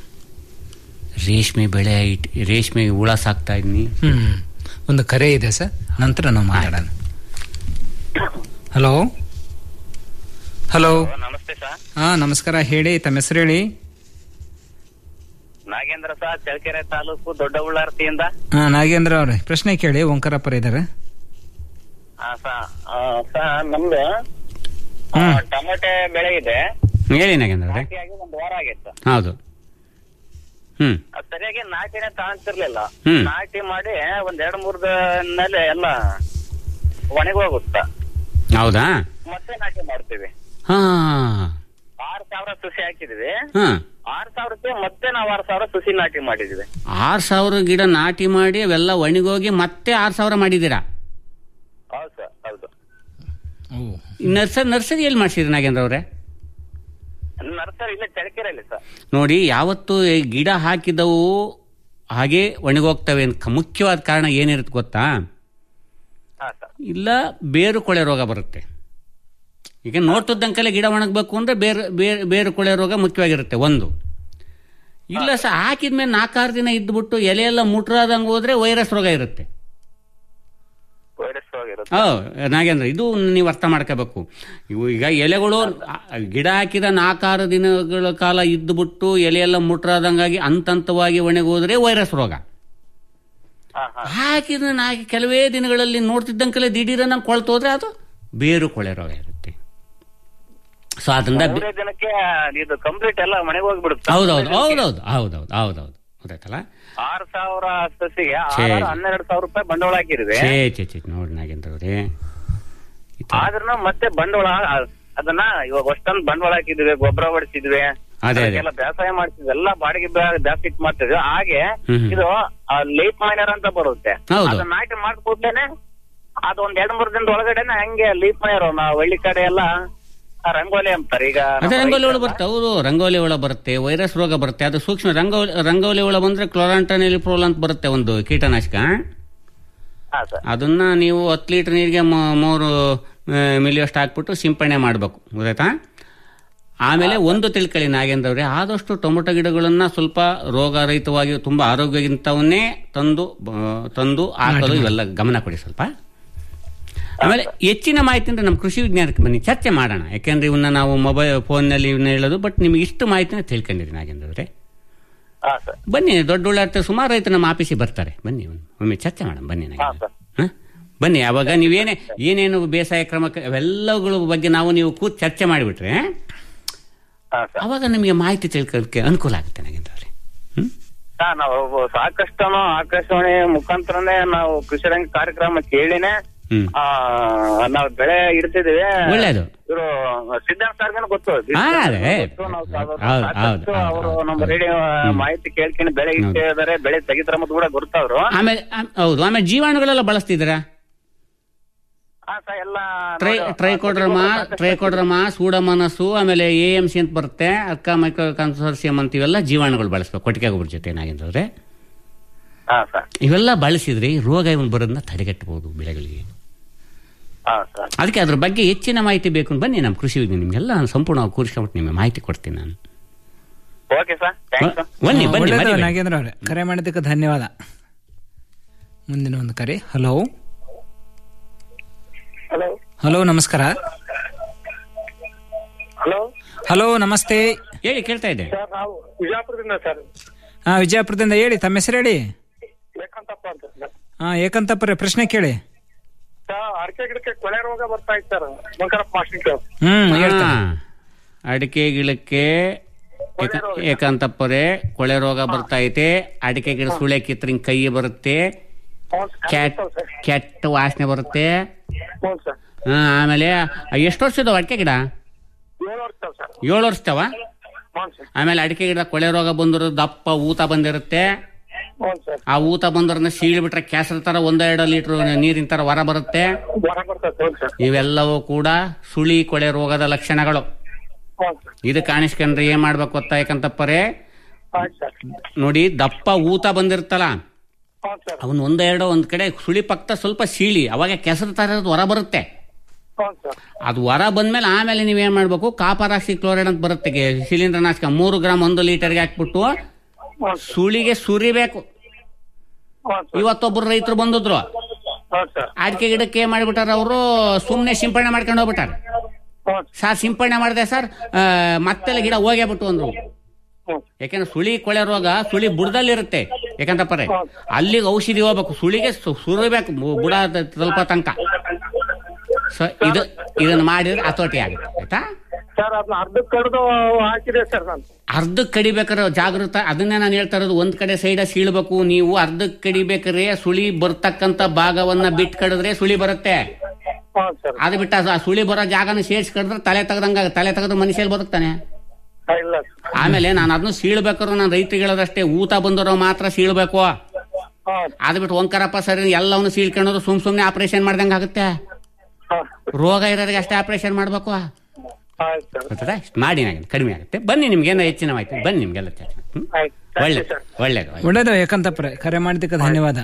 ರೇಷ್ಮೆ ಬೆಳೆ ಇಟ್ ರೇಷ್ಮೆ ಹುಳ ಸಾಕ್ತಾ ಇದ್ನಿ ಹ್ಮ್ ಒಂದು ಕರೆ ಇದೆ ಸರ್ ನಂತರ ನಾವು ಮಾತಾಡೋಣ ಹಲೋ ಹಲೋ ನಮಸ್ತೆ ಸರ್ ಹಾ ನಮಸ್ಕಾರ ಹೇಳಿ ತಮ್ಮ ಹೆಸರು ಹೇಳಿ ನಾಗೇಂದ್ರ ಸರ್ ಚಳ್ಳಕೆರೆ ತಾಲೂಕು ದೊಡ್ಡ ಉಳ್ಳಾರ್ತಿಯಿಂದ ಹಾ ನಾಗೇಂದ್ರ ಅವ್ರೆ ಪ್ರಶ್ನೆ ಕೇಳಿ ಓಂಕಾರಪ್ಪರ ಇದ್ದಾರೆ ಆ, ಸ- ಆ, ಸರ್ ನಮ್ದು ಆ, ಟೊಮೆಟೆ ಬೆಳೆ ಇದೆ ಹೇಳಿ ನಾಗೇಂದ್ರ ಅವರೇ ನಾಟಿಯಾಗಿ ಒಂದು ವಾರ ಆಗೈತೆ ಹೌದು ಹ್ಮ್ ಅದ್ ಸರಿಯಾಗಿ ನಾಟಿನೇ ತಗೊಂತಿರ್ಲಿಲ್ಲ ಹ್ಮ್. ನಾಟಿ ಮಾಡಿ ಒಂದ್ ಎರಡ್ ಮೂರ್ ಮೇಲೆ ಎಲ್ಲ ಒಣಗಿ ಹೋಗುತ್ತ ಹೌದಾ ಮತ್ತೆ ನಾಟಿ ಮಾಡ್ತೀವಿ ಹಾ ಆರ್ ಸಾವಿರ ಸುಸಿ ಹಾಕಿದ್ವಿ ಹಾ ಆರ್ ಸಾವಿರಕ್ಕೆ ಮತ್ತೆ ನಾವು ಆರ್ ಸಾವಿರ ಸುಸಿ ನಾಟಿ ಮಾಡಿದ್ವಿ ಆರ್ ಸಾವಿರ ಗಿಡ ನಾಟಿ ಮಾಡಿ ಅವೆಲ್ಲ ಒಣಗೋಗಿ ಮತ್ತೆ ಆರ್ ಸಾವಿರ ಮಾಡಿದ್ದೀರಾ ಹೌದು ಸರ್ ಹೌದು ಈ ನರ್ಸರಿ ನರ್ಸರಿ ಎಲ್ಲಿ ಮಾಡ್ಸಿದ್ರಿ ನಾಗೇಂದ್ರ ಅವರೇ ನರ್ಸರಿ ಇಲ್ಲೇ ಚಳ್ಳಕೆರೆಯಲ್ಲಿ ಸರ್ ನೋಡಿ ಯಾವತ್ತು ಈ ಗಿಡ ಹಾಕಿದವು ಹಾಗೆ ಒಣಗೋಗ್ತವೆ ಅಂತ ಮುಖ್ಯವಾದ ಕಾರಣ ಏನಿರುತ್ತೆ ಗೊತ್ತಾ ಹಾ ಸರ್ ಇಲ್ಲ ಬೇರು ಕೊಳೆ ರೋಗ ಬರುತ್ತೆ ಈಗ ನೋಡ್ತಿದ್ದಂಕಲೆ ಗಿಡ ಒಣಗಬೇಕು ಅಂದ್ರೆ ಬೇರು ಬೇರು ಬೇರು ಕೊಳೆ ರೋಗ ಮುಖ್ಯವಾಗಿರುತ್ತೆ ಒಂದು ಇಲ್ಲ ಸಹ ಹಾಕಿದ್ಮೇಲೆ ನಾಲ್ಕಾರು ದಿನ ಇದ್ಬಿಟ್ಟು ಎಲೆ ಎಲ್ಲ ಮುಟ್ರಾದಂಗೆ ಹೋದ್ರೆ ವೈರಸ್ ರೋಗ ಇರುತ್ತೆ ವೈರಸ್ ಹೋಗಿರುತ್ತೆ ಹೌದು ನಾಗೇಂದ್ರ ಇದು ನೀವು ಅರ್ಥ ಮಾಡ್ಕೋಬೇಕು ಇವು ಈಗ ಎಲೆಗಳು ಆ, ಗಿಡ ಹಾಕಿದ ನಾಲ್ಕಾರು ದಿನಗಳ ಕಾಲ ಇದ್ದುಬಿಟ್ಟು ಎಲೆ ಎಲ್ಲ ಮುಟ್ರಾದಂಗಾಗಿ ಹಂತವಾಗಿ ಒಣಗೋದ್ರೆ ವೈರಸ್ ರೋಗ ಹಾಕಿದ ನಾ ಕೆಲವೇ ದಿನಗಳಲ್ಲಿ ನೋಡ್ತಿದ್ದಂಕಲೆ ದಿಢೀರ ನಂಗೆ ಕೊಳ್ತು ಹೋದ್ರೆ ಅದು ಬೇರು ಕೊಳೆ ರೋಗ ಇರುತ್ತೆ ಸೊ ಅದರಿಂದ ಬೆ- ಮೂರೇ ದಿನಕ್ಕೆ ಇದು ಕಂಪ್ಲೀಟ್ ಎಲ್ಲ ಮನೆಗೆ ಹೋಗ್ಬಿಡುತ್ತೆ ಹೌದೌದು ಹೌದೌದು ಹೌದೌದು ಹೌದೌದು ಗೊತ್ತಾಯ್ತಲ್ಲ ಆರ್ ಸಾವಿರ ಸಸಿಗೆ ಛೇ. ಆರು ಹನ್ನೆರಡು ಸಾವಿರ ರೂಪಾಯಿ ಬಂಡವಾಳ ಹಾಕಿದ್ವಿ ಛೇ ಛೇ ಛೇ ನೋಡಿ ನಾಗೇಂದ್ರ ಅವರೇ ಆದ್ರೂ ಮತ್ತೆ ಬಂಡವಾಳ ಆ- ಅದನ್ನ ಇವಾಗ ಅಷ್ಟೊಂದು ಬಂಡವಾಳ ಹಾಕಿದ್ವಿ ಗೊಬ್ಬರ ಹೊಡಿಸಿದ್ವಿ ಅದೇ, ಅದೇ. ಅದಕ್ಕೆಲ್ಲ ಬೇಸಾಯ ಮಾಡ್ತಿದ್ವಿ ಎಲ್ಲ ಬಾಡಿಗೆ ಬ್ಯಾ- ಜಾಸ್ತಿ ಇಟ್ ಮಾಡ್ತಿದ್ವಿ ಹಾಗೆ ಹ್ಮ್ ಹ್ಮ್. ಇದು ಲೀಪ್ ಮೈನರ್ ಅಂತ ಬರುತ್ತೆ ಹೌದು. ಅದನ್ನ ನಾಟಿ ಮಾಡ್ಕೊಡ್ಲೇನೆ ಅದು ಒಂದ್ ಎರಡ್ ಮೂರ್ ದಿನದ ಒಳಗಡೆನೆ ಹಂಗೆ ಲೀಪ್ ಮೈನರ್ ನಾವು ಹಳ್ಳಿ ಕಡೆ ಎಲ್ಲ ಆ ರಂಗೋಲಿ ಅಂತಾರೆ ಈಗ ಅದೇ ನಮ್ಮ ರಂಗೋಲಿ ಹುಳ ರೈತರೆಲ್ಲ ಬರುತ್ತೆ ಹೌದು ರಂಗೋಲಿ ಹುಳ ಬರುತ್ತೆ ವೈರಸ್ ರೋಗ ಬರುತ್ತೆ ಅದು ಸೂಕ್ಷ್ಮ ರಂಗೋಲಿ ರಂಗೋಲಿ ಹುಳ ಬಂದ್ರೆ ಕ್ಲೋರಾಂಟನಿಲಿಪ್ರೋಲ್ ಅಂತ ಬರುತ್ತೆ ಒಂದು ಕೀಟನಾಶಕ ಹಾ ಸರ್ ಅದನ್ನ ನೀವು ಹತ್ತು ಲೀಟರ್ ನೀರಿಗೆ ಮ- ಮೂರು ಮಿಲಿಯಷ್ಟು ಹಾಕ್ಬಿಟ್ಟು ಸಿಂಪಡಣೆ ಮಾಡಬೇಕು ಗೊತ್ತಾಯ್ತಾ ಆಮೇಲೆ ಒಂದು ತಿಳ್ಕೊಳ್ಳಿ ನಾಗೇಂದ್ರ ಅವರೇ ಆದಷ್ಟು ಟೊಮೊಟೊ ಗಿಡಗಳನ್ನ ಸ್ವಲ್ಪ ರೋಗರಹಿತವಾಗಿ ತುಂಬಾ ಆರೋಗ್ಯಗಿಂತವನ್ನೇ ತಂದು ಬ- ತಂದು ಹಾಕಲು ಇವೆಲ್ಲ ಗಮನ ಕೊಡಿ ಸ್ವಲ್ಪ ಆಮೇಲೆ ಹೆಚ್ಚಿನ ಮಾಹಿತಿ ಅಂದ್ರೆ ನಮ್ಮ ಕೃಷಿ ವಿಜ್ಞಾನಕ್ಕೆ ಬನ್ನಿ ಚರ್ಚೆ ಮಾಡೋಣ ಯಾಕೆಂದ್ರೆ ಇವನ್ನ ನಾವು ಮೊಬೈಲ್ ಫೋನ್ನಲ್ಲಿ ಇವನ್ನ ಹೇಳೋದು ಬಟ್ ನಿಮ್ಗೆ ಇಷ್ಟು ಮಾಹಿತಿನ ತಿಳ್ಕೊಂಡಿರಿ ನಾಗೇಂದ್ರ ಅವರೇ ಹಾ ಸರ್ ಬನ್ನಿ ದೊಡ್ಡ ಒಳ್ಳೆ ಸುಮಾರು ರೈತರು ನಮ್ಮ ಆಫೀಸಿಗೆ ಬರ್ತಾರೆ ಬನ್ನಿ ಒಮ್ಮೆ- ಒಮ್ಮೆ ಚರ್ಚೆ ಮಾಡೋಣ ಬನ್ನಿ ಹಾ ನಾಗೇಂದ್ರ ಸರ್ ಹ? ಬನ್ನಿ ಅವಾಗ ನೀವೇನೇ ಏನೇನು ಬೇಸಾಯ ಕ್ರಮ ಅವೆಲ್ಲಗಳ ಬಗ್ಗೆ ನಾವು ನೀವು ಕೂತ್ ಚರ್ಚೆ ಮಾಡಿಬಿಟ್ರೆ ಹಾ ಸರ್ ಅವಾಗ ನಿಮಗೆ ಮಾಹಿತಿ ತಿಳ್ಕೊಳ್ಳೋಕೆ ಅನುಕೂಲ ಆಗುತ್ತೆ ನಾಗೇಂದ್ರ ಅವರೇ ಹಾ ನಾವು ಸಾಕಷ್ಟು ಆಕಾಶವಾಣಿ ಮುಖಾಂತರನೇ ನಾವು ಕೃಷಿ ರಂಗ ಕಾರ್ಯಕ್ರಮ ಕೇಳಿನೇ ಹ್ಮ್ ಆ ನಾವು ಬೆಳೆ ಇಡ್ತಿದೀವಿ ಒಳ್ಳೇದು. ಇವರು ಸಿದ್ಧಾಂತ ಸರ್ಗನು ಗೊತ್ತು ಹಾ, ಅದೇ. ಗೊತ್ತು, ನಾವು ಸಾಕಷ್ಟು ಹೌದು, ಹೌದು, ಹೌದು, ಅವರು ನಮ್ಮ ರೇಡಿಯೋ ಮಾಹಿತಿ ಕೇಳ್ಕೊಂಡು ಬೆಳೆ ಇಟ್ಟಿದ್ದಾರೆ ಬೆಳೆ ತೆಗಿತಾರ ಮತ್ತು ಕೂಡ ಗೊತ್ತವ್ರು ಆಮೇಲೆ ಆಮ್- ಹೌದು ಆಮೇಲೆ ಜೀವಾಣುಗಳೆಲ್ಲ ಬಳಸ್ತಿದ್ದೀರಾ ಹಾ ಸರ್ ಎಲ್ಲ ಟ್ರೈ ಟ್ರೈಕೋಡ್ರಮ ಟ್ರೈಕೋಡ್ರಮ ಸೂಡಮನಸ್ಸು ಆಮೇಲೆ ಎ ಎಂ ಸಿ ಅಂತ ಬರುತ್ತೆ ಅಕ್ಕ ಮೈಕ್ರೋ ಕನ್ಸೋರ್ಸಿಯಂ ಅಂತ ಇವೆಲ್ಲ ಜೀವಾಣುಗಳು ಬಳಸ್ಬೇಕು ಕೊಟ್ಟಿಗೆ ಗೊಬ್ಬರ ಜೊತೆ ಏನಾಗಿದ್ರೆ ಹಾ ಸರ್ ಇವೆಲ್ಲ ಬಳಸಿದ್ರೆ ಈ ರೋಗ ಇವನ್ ಬರೋದನ್ನ ತಡೆಗಟ್ಟಬಹುದು ಬೆಳೆಗಳಿಗೆ ಹಾ ಸರ್ ಅದಕ್ಕೆ ಅದ್ರ ಬಗ್ಗೆ ಹೆಚ್ಚಿನ ಮಾಹಿತಿ ಬೇಕು ಅಂತ ಬನ್ನಿ ನಮ್ಮ ಕೃಷಿ ವಿಜ್ಞಾನ ನಿಮ್ಗೆಲ್ಲ ಸಂಪೂರ್ಣವಾಗಿ ಕೂರಿಸ್ಕೊಂಬಿಟ್ಟು ನಿಮಗೆ ಮಾಹಿತಿ ಕೊಡ್ತೀನಿ ನಾನು ಓಕೆ ಸರ್ ಥ್ಯಾಂಕ್ಸ್ ಬನ್ನಿ ಬನ್ನಿ ಒಳ್ಳೆಯದು ಮರಿಬೇಡಿ. ನಾಗೇಂದ್ರ ಅವರೇ ಕರೆ ಮಾಡಿದ್ದಕ್ಕೆ ಧನ್ಯವಾದ ಮುಂದಿನ ಒಂದು ಕರೆ ಹಲೋ ಹಲೋ ಹಲೋ ನಮಸ್ಕಾರ ಹಲೋ ಹಲೋ ನಮಸ್ತೆ ಹೇಳಿ ಕೇಳ್ತಾ ಇದೆ ಸರ್ ನಾವು ವಿಜಯಪುರದಿಂದ ಸರ್ ಹಾ ವಿಜಯಪುರದಿಂದ ಹೇಳಿ ತಮ್ಮ ಹೆಸರು ಹೇಳಿ ಏಕಂತಪ್ಪ ಅಂತ ಸರ್ ಹಾ ಏಕಂತಪ್ಪರೆ ಪ್ರಶ್ನೆ ಕೇಳಿ ಸರ್ ಅಡಿಕೆ ಗಿಡಕ್ಕೆ ಕೊಳೆ ರೋಗ ಬರ್ತಾ ಇತ್ತು ಸರ್ ಬಂಕರಪ್ಪ ಮಾಸ್ಟರ್ ಹ್ಮ್ ಹಾ. ಹೇಳ್ತಾರೆ ಅಡಿಕೆ ಗಿಡಕ್ಕೆ ಏಕ- ಏಕಾಂತಪ್ಪರೆ ಕೊಳೆ ರೋಗ ಬರ್ತಾ ಐತೆ ಅಡಿಕೆ ಗಿಡ ಸುಳೆ ಕಿತ್ರ ಹಿಂಗ್ ಕೈ ಬರುತ್ತೆ ಕೆಟ್ಟ ಕೆಟ್ಟ ವಾಸನೆ ಬರುತ್ತೆ ಹ್ಞೂ ಸರ್ ಹಾ, ಆಮೇಲೆ ಎಷ್ಟು ವರ್ಷದ ಅಡಿಕೆ ಗಿಡ ಏಳು ವರ್ಷ ಸರ್ ಏಳು ವರ್ಷದವ ಹ್ಞೂ ಸರ್ ಆಮೇಲೆ ಅಡಿಕೆ ಗಿಡ ಕೊಳೆ ರೋಗ ಬಂದಿರೋ ದಪ್ಪ ಊತ ಬಂದಿರುತ್ತೆ ಹ್ಞೂ ಸರ್ ಆ ಊತ ಬಂದ್ರನ್ನ ಸೀಳ್ ಬಿಟ್ರೆ ಕೆಸರ ತರ ಒಂದೆರಡು ಲೀಟರ್ ನೀರಿನ ತರ ಹೊರ ಬರುತ್ತೆ ಹೊರ ಬರ್ತದೆ ಹೌದು ಸರ್ ಇವೆಲ್ಲವೂ ಕೂಡ ಸುಳಿ ಕೊಳೆ ರೋಗದ ಲಕ್ಷಣಗಳು ಹ್ಞೂ ಸರ್ ಇದು ಕಾಣಿಸ್ಕೊಂಡ್ರೆ ಏನ್ ಮಾಡ್ಬೇಕು ಗೊತ್ತಾ ಏಕಂತಪ್ಪರೆ ಆಯ್ತು ಸರ್ ನೋಡಿ ದಪ್ಪ ಊತ ಬಂದಿರ್ತಲ್ಲ ಹ್ಞೂ ಸರ್ ಅವನ್ ಒಂದೆರಡು ಒಂದ್ ಕಡೆ ಸುಳಿ ಪಕ್ಕ ಸ್ವಲ್ಪ ಸೀಳಿ ಅವಾಗ ಕೆಸರು ತರ ಇರೋದು ಹೊರ ಬರುತ್ತೆ ಹ್ಞೂ ಸರ್ ಅದು ಹೊರ ಬಂದ್ಮೇಲೆ ಆಮೇಲೆ ನೀವೇನ್ ಮಾಡ್ಬೇಕು ಕಾಪರಾಕ್ಸಿ ಕ್ಲೋರೈಡ್ ಅಂತ ಬರುತ್ತೆ ಗೆ- ಶಿಲೀಂಧ್ರನಾಶಕ ಮೂರು ಗ್ರಾಮ್ ಒಂದು ಲೀಟರ್ಗೆ ಹಾಕ್ಬಿಟ್ಟು ಸುಳಿಗೆ ಸುರಿಬೇಕು ಇವತ್ತೊಬ್ರು ರೈತರು ಬಂದಿದ್ರು ಹ್ಞೂ ಸರ್ ಅಡಿಕೆ ಗಿಡಕ್ಕೆ ಏನ್ ಮಾಡ್ಬಿಟ್ಟಾರ ಅವರು ಸುಮ್ನೆ ಸಿಂಪಡಣೆ ಮಾಡ್ಕೊಂಡು ಹೋಗ್ಬಿಟ್ಟಾರ ಸರ್ ಸಿಂಪಡಣೆ ಮಾಡಿದೆ ಸರ್ ಆ, ಮತ್ತೆಲ್ಲ ಗಿಡ ಹೋಗೇ ಬಿಟ್ಟು ಅಂದ್ರು ಯಾಕಂದ್ರೆ ಸುಳಿ ಕೊಳೆ ರೋಗ ಸುಳಿ ಬುಡದಲ್ಲಿರುತ್ತೆ ಯಾಕಂತಪ್ಪರೆ ಅಲ್ಲಿಗೆ ಔಷಧಿ ಹೋಗ್ಬೇಕು ಸುಳಿಗೆ ಸು- ಸುರಿಬೇಕು ಬು- ಬುಡ ತ- ಸ್ವಲ್ಪ ತನಕ ಸೊ ಇದು ಇದನ್ನ ಮಾಡಿದ್ರೆ ಹತೋಟಿ ಆಗುತ್ತೆ ಆಯ್ತಾ ಸರ್ ಅದನ್ನ ಅರ್ಧಕ್ಕೆ ಕಡ್ದು ಹಾಕಿದೆ ಸರ್ ನಾನು ಅರ್ಧಕ್ಕೆ ಕಡಿಬೇಕಾದ್ರೆ ಜಾಗೃತ ಅದನ್ನೇ ನಾನು ಹೇಳ್ತಾ ಇರೋದು ಒಂದ್ ಕಡೆ ಸೈಡ ಸೀಳ್ಬೇಕು ನೀವು ಅರ್ಧಕ್ಕೆ ಕಡಿಬೇಕಾದ್ರೆ ಸುಳಿ ಬರ್ತಕ್ಕಂತ ಭಾಗವನ್ನ ಬಿಟ್ಟು ಕಡಿದ್ರೆ ಸುಳಿ ಬರುತ್ತೆ ಹ್ಞೂ ಸರ್ ಅದು ಬಿಟ್ಟ ಆ ಸುಳಿ ಬರೋ ಜಾಗನ ಸೇರ್ಸಿ ಕಡಿದ್ರೆ ತಲೆ ತೆಗ್ದಂಗ ತಲೆ ತೆಗೆದ್ರೆ ಮನುಷ್ಯ ಬದುಕ್ತಾನೆ ಇಲ್ಲ ಆಮೇಲೆ ನಾನು ಅದನ್ನು ಸೀಳ್ಬೇಕಾದ್ರೆ ನಾನು ರೈತರಿಗೆ ಹೇಳೋದಷ್ಟೇ ಊತ ಬಂದಿರೋ ಮಾತ್ರ ಸೀಳ್ಬೇಕು ಅದು ಬಿಟ್ಟು ಒಂಕರಪ್ಪ ಸರಿ ಎಲ್ಲವನ್ನು ಸೀಳ್ಕೊಳ್ಳೋದು ಸುಮ್ ಸುಮ್ನೆ ಆಪರೇಷನ್ ಮಾಡ್ದಂಗ ಆಗುತ್ತೆ ರೋಗ ಇರೋರಿಗೆ ಅಷ್ಟೇ ಆಪರೇಷನ್ ಮಾಡ್ಬೇಕು ಗೊತ್ತದ ಇಷ್ಟ್ ಮಾಡಿ ನನಗೆ ಕಡಿಮೆ ಆಗುತ್ತೆ ಬನ್ನಿ ನಿಮ್ಗೇನೋ ಹೆಚ್ಚಿನ ಮಾಹಿತಿ ಬನ್ನಿ ನಿಮ್ಗೆಲ್ಲ ಚರ್ಚೆ ಹ್ಮ್? ಒಳ್ಳೇದು ಒಳ್ಳೇದು ಒಳ್ಳೇದು. ಒಳ್ಳೇದು ಏಕಂತಪ್ಪರೆ ಕರೆ ಮಾಡಿದ್ದಕ್ಕೆ ಧನ್ಯವಾದ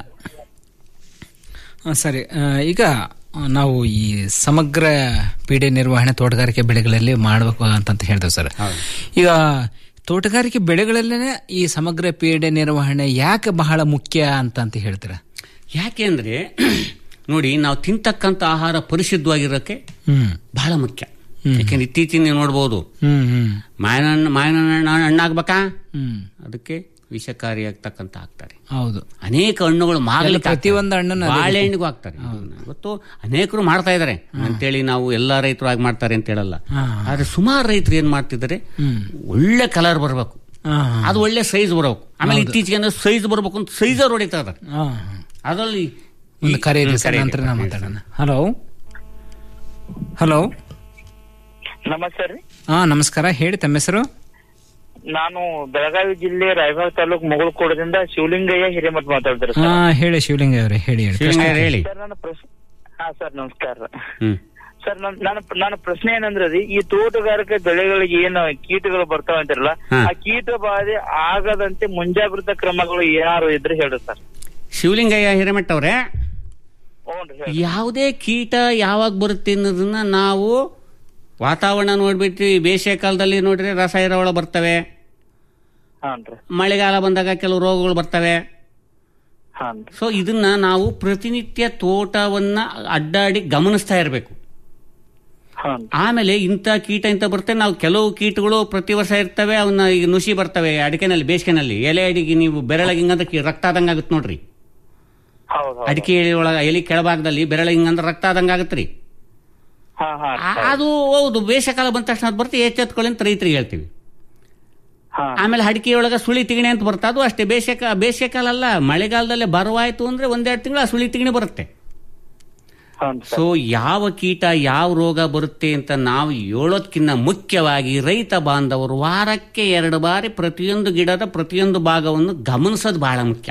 ಆ, ಸರಿ ಆ, ಈಗ ಆ, ನಾವು ಈ ಸಮಗ್ರ ಪೀಡೆ ನಿರ್ವಹಣೆ ತೋಟಗಾರಿಕೆ ಬೆಳೆಗಳಲ್ಲಿ ಮಾಡಬೇಕು ಅಂತಂತ ಹೇಳ್ತೇವೆ ಸರ್ ಈಗ ತೋಟಗಾರಿಕೆ ಬೆಳೆಗಳಲ್ಲೇ ಈ ಸಮಗ್ರ ಪೀಡೆ ನಿರ್ವಹಣೆ ಯಾಕೆ ಬಹಳ ಮುಖ್ಯ ಅಂತಂತ ಹೇಳ್ತೀರಾ ಯಾಕೆ ಅಂದ್ರೆ ನೋಡಿ ನಾವು ತಿಂತಕ್ಕಂತ ಆಹಾರ ಪರಿಶುದ್ಧವಾಗಿರೋಕೆ ಹ್ಮ್ ಬಹಳ ಮುಖ್ಯ ಯಾಕೆಂದ್ರೆ ಇತ್ತೀಚಿನ ನೀವು ನೋಡ್ಬೋದು ಹ್ಮ್ ಹ್ಮ್ ಮಾವಿನ ಹಣ್ಣು ಮಾವಿನ ಹಣ್ಣು ಹಣ್ಣಾಗ್ಬೇಕಾ ಹ್ಮ್ ಅದಕ್ಕೆ ವಿಷಕಾರಿಯಾಗ್ತಕ್ಕಂತ ಹಾಕ್ತಾರೆ ಹೌದು ಅನೇಕ ಹಣ್ಣುಗಳು ಮಾಗಲಿಕ್ಕೆ ಪ್ರತಿಯೊಂದು ಹಣ್ಣನ್ನು ಅದೇ ಬಾಳೆಹಣ್ಣಿಗೂ ಹಾಕ್ತಾರೆ ಇವತ್ತು ಅನೇಕರು ಮಾಡ್ತಾ ಇದಾರೆ ಅಂತೇಳಿ ನಾವು ಎಲ್ಲಾ ರೈತರು ಆಗಿ ಮಾಡ್ತಾರೆ ಅಂತ ಹೇಳಲ್ಲ ಹಾ. ಆದ್ರೆ ಸುಮಾರು ರೈತರು ಏನ್ ಮಾಡ್ತಿದ್ದಾರೆ ಹ್ಮ್ ಒಳ್ಳೆ ಕಲರ್ ಬರ್ಬೇಕು ಹಾ, ಹಾ. ಅದು ಒಳ್ಳೆ ಸೈಜ್ ಬರ್ಬೇಕು ಆಮೇಲೆ ಹೌದು. ಇತ್ತೀಚೆಗೆ ಸೈಜ್ ಬರ್ಬೇಕು ಅಂತ ಸೈಜರ್ ಹೊಡಿತಾ ಇದಾರೆ ಹಾ. ಅದರಲ್ಲಿ ಒಂದು ಕರೆ ಇದೆ ಹ್ಮ್, ಸರ್ ಕರೆ ಇದೆ. ನಂತರ ನಾವು ಮಾತಾಡೋಣ ಹಲೋ ಹಲೋ ನಮಸ್ತೆ ರೀ ಹಾ ನಮಸ್ಕಾರ ಹೇಳಿ ತಮ್ಮ ಹೆಸರು ನಾನು ಬೆಳಗಾವಿ ಜಿಲ್ಲೆ ರಾಯಬಾಗ್ ತಾಲೂಕು ಮುಗಳಕೋಡದಿಂದ ಶಿವಲಿಂಗಯ್ಯ ಹಿರೇಮಠ್ ಮಾತಾಡ್ತಾರೆ ಹಾ ಹೇಳಿ ಶಿವಲಿಂಗ ಅವರೇ ಹೇಳಿ ಹೇಳಿ ಪ್ರಶ್ನೆ ಕೇಳಿ. ಸರ್ ನನ್ನ ಪ್ರಶ್ನೆ ಹಾ ಸರ್ ನಮಸ್ಕಾರ ಹ್ಮ್ ಸರ್ ನನ್ ನನ್ನ ನನ್ನ ಪ್ರಶ್ನೆ ಏನಂದ್ರೆ ರೀ ಈ ತೋಟಗಾರಿಕೆ ಬೆಳೆಗಳಿಗೆ ಏನು ಕೀಟಗಳು ಬರ್ತಾವ ಅಂತಾರಲ್ಲ ಹಾ. ಆ ಕೀಟ ಬಾಧೆ ಆಗದಂತೆ ಮುಂಜಾಗ್ರತಾ ಕ್ರಮಗಳು ಏನಾರು ಇದ್ರೆ ಹೇಳ್ರಿ ಸರ್ ಶಿವಲಿಂಗಯ್ಯ ಹಿರೇಮಠ ಅವರೇ ಹ್ಞೂ ರೀ ಯಾವುದೇ ಕೀಟ ಯಾವಾಗ ಬರುತ್ತೆ ಅನ್ನೋದನ್ನ ನಾವು ವಾತಾವರಣ ನೋಡ್ಬಿಟ್ಟು ಬೇಸಿಗೆ ಕಾಲದಲ್ಲಿ ನೋಡ್ರಿ ರಸಾಯನ ಬರ್ತವೆ ಹಾನ್ರಿ ಮಳೆಗಾಲ ಬಂದಾಗ ಕೆಲವು ರೋಗಗಳು ಬರ್ತವೆ ಹಾನ್ರಿ ಸೊ ಇದನ್ನ ನಾವು ಪ್ರತಿನಿತ್ಯ ತೋಟವನ್ನ ಅಡ್ಡಾಡಿ ಗಮನಿಸ್ತಾ ಇರಬೇಕು ಆಮೇಲೆ ಇಂಥ ಕೀಟ ಇಂಥ ಬರುತ್ತೆ ನಾವು ಕೆಲವು ಕೀಟಗಳು ಪ್ರತಿ ವರ್ಷ ಇರ್ತವೆ ಅವನ್ನ ಈಗ ನುಸಿ ಬರ್ತವೆ ಅಡಿಕೆನಲ್ಲಿ ಬೇಸಿಗೆನಲ್ಲಿ ಎಲೆ ಅಡಿಗೆ ನೀವು ಬೆರಳಿಗೆ ಹಿಂಗಂದ್ರೆ ಕಿ- ರಕ್ತ ಆದಂಗ ಆಗುತ್ತೆ ನೋಡ್ರಿ ಹೌದು ಅಡಿಕೆ ಎಲೆ ಒಳಗ ಎಲಿ ಕೆಳಭಾಗದಲ್ಲಿ ಬೆರಳಿಗೆ ಹಿಂಗಂದ್ರೆ ರಕ್ತ ಆದಂಗ ಆಗತ್ರಿ ಹಾ ಹಾ ಆ- ಅದು ಹೌದು ಬೇಸಿಗೆಕಾಲ ಬಂದ ತಕ್ಷಣ ಅದು ಬರ್ತೀವಿ ಎಚ್ಚೆತ್ಕೊಳ್ಳಿ ಅಂತ ರೈತರಿಗೆ ಹೇಳ್ತೀವಿ ಆಮೇಲೆ ಅಡಿಕೆಯೊಳಗ ಸುಳಿ ತಿಗಣೆ ಅಂತ ಬರುತ್ತೆ ಅದು ಅಷ್ಟೇ ಬೇಸಿಗೆ ಬೇಸಿಗೆಕಾಲ ಅಲ್ಲ ಮಳೆಗಾಲದಲ್ಲೇ ಬರವಾಯ್ತು ಅಂದ್ರೆ ಒಂದೆರಡು ತಿಂಗಳು ಆ ಸುಳಿ ತಿಗಣೆ ಬರುತ್ತೆ ಸೊ ಯಾವ ಕೀಟ ಯಾವ ರೋಗ ಬರುತ್ತೆ ಅಂತ ನಾವು ಹೇಳೋದ್ಕಿಂತ ಮುಖ್ಯವಾಗಿ ರೈತ ಬಾಂಧವರು ವಾರಕ್ಕೆ ಎರಡು ಬಾರಿ ಪ್ರತಿಯೊಂದು ಗಿಡದ ಪ್ರತಿಯೊಂದು ಭಾಗವನ್ನು ಗಮನಿಸೋದು ಬಹಳ ಮುಖ್ಯ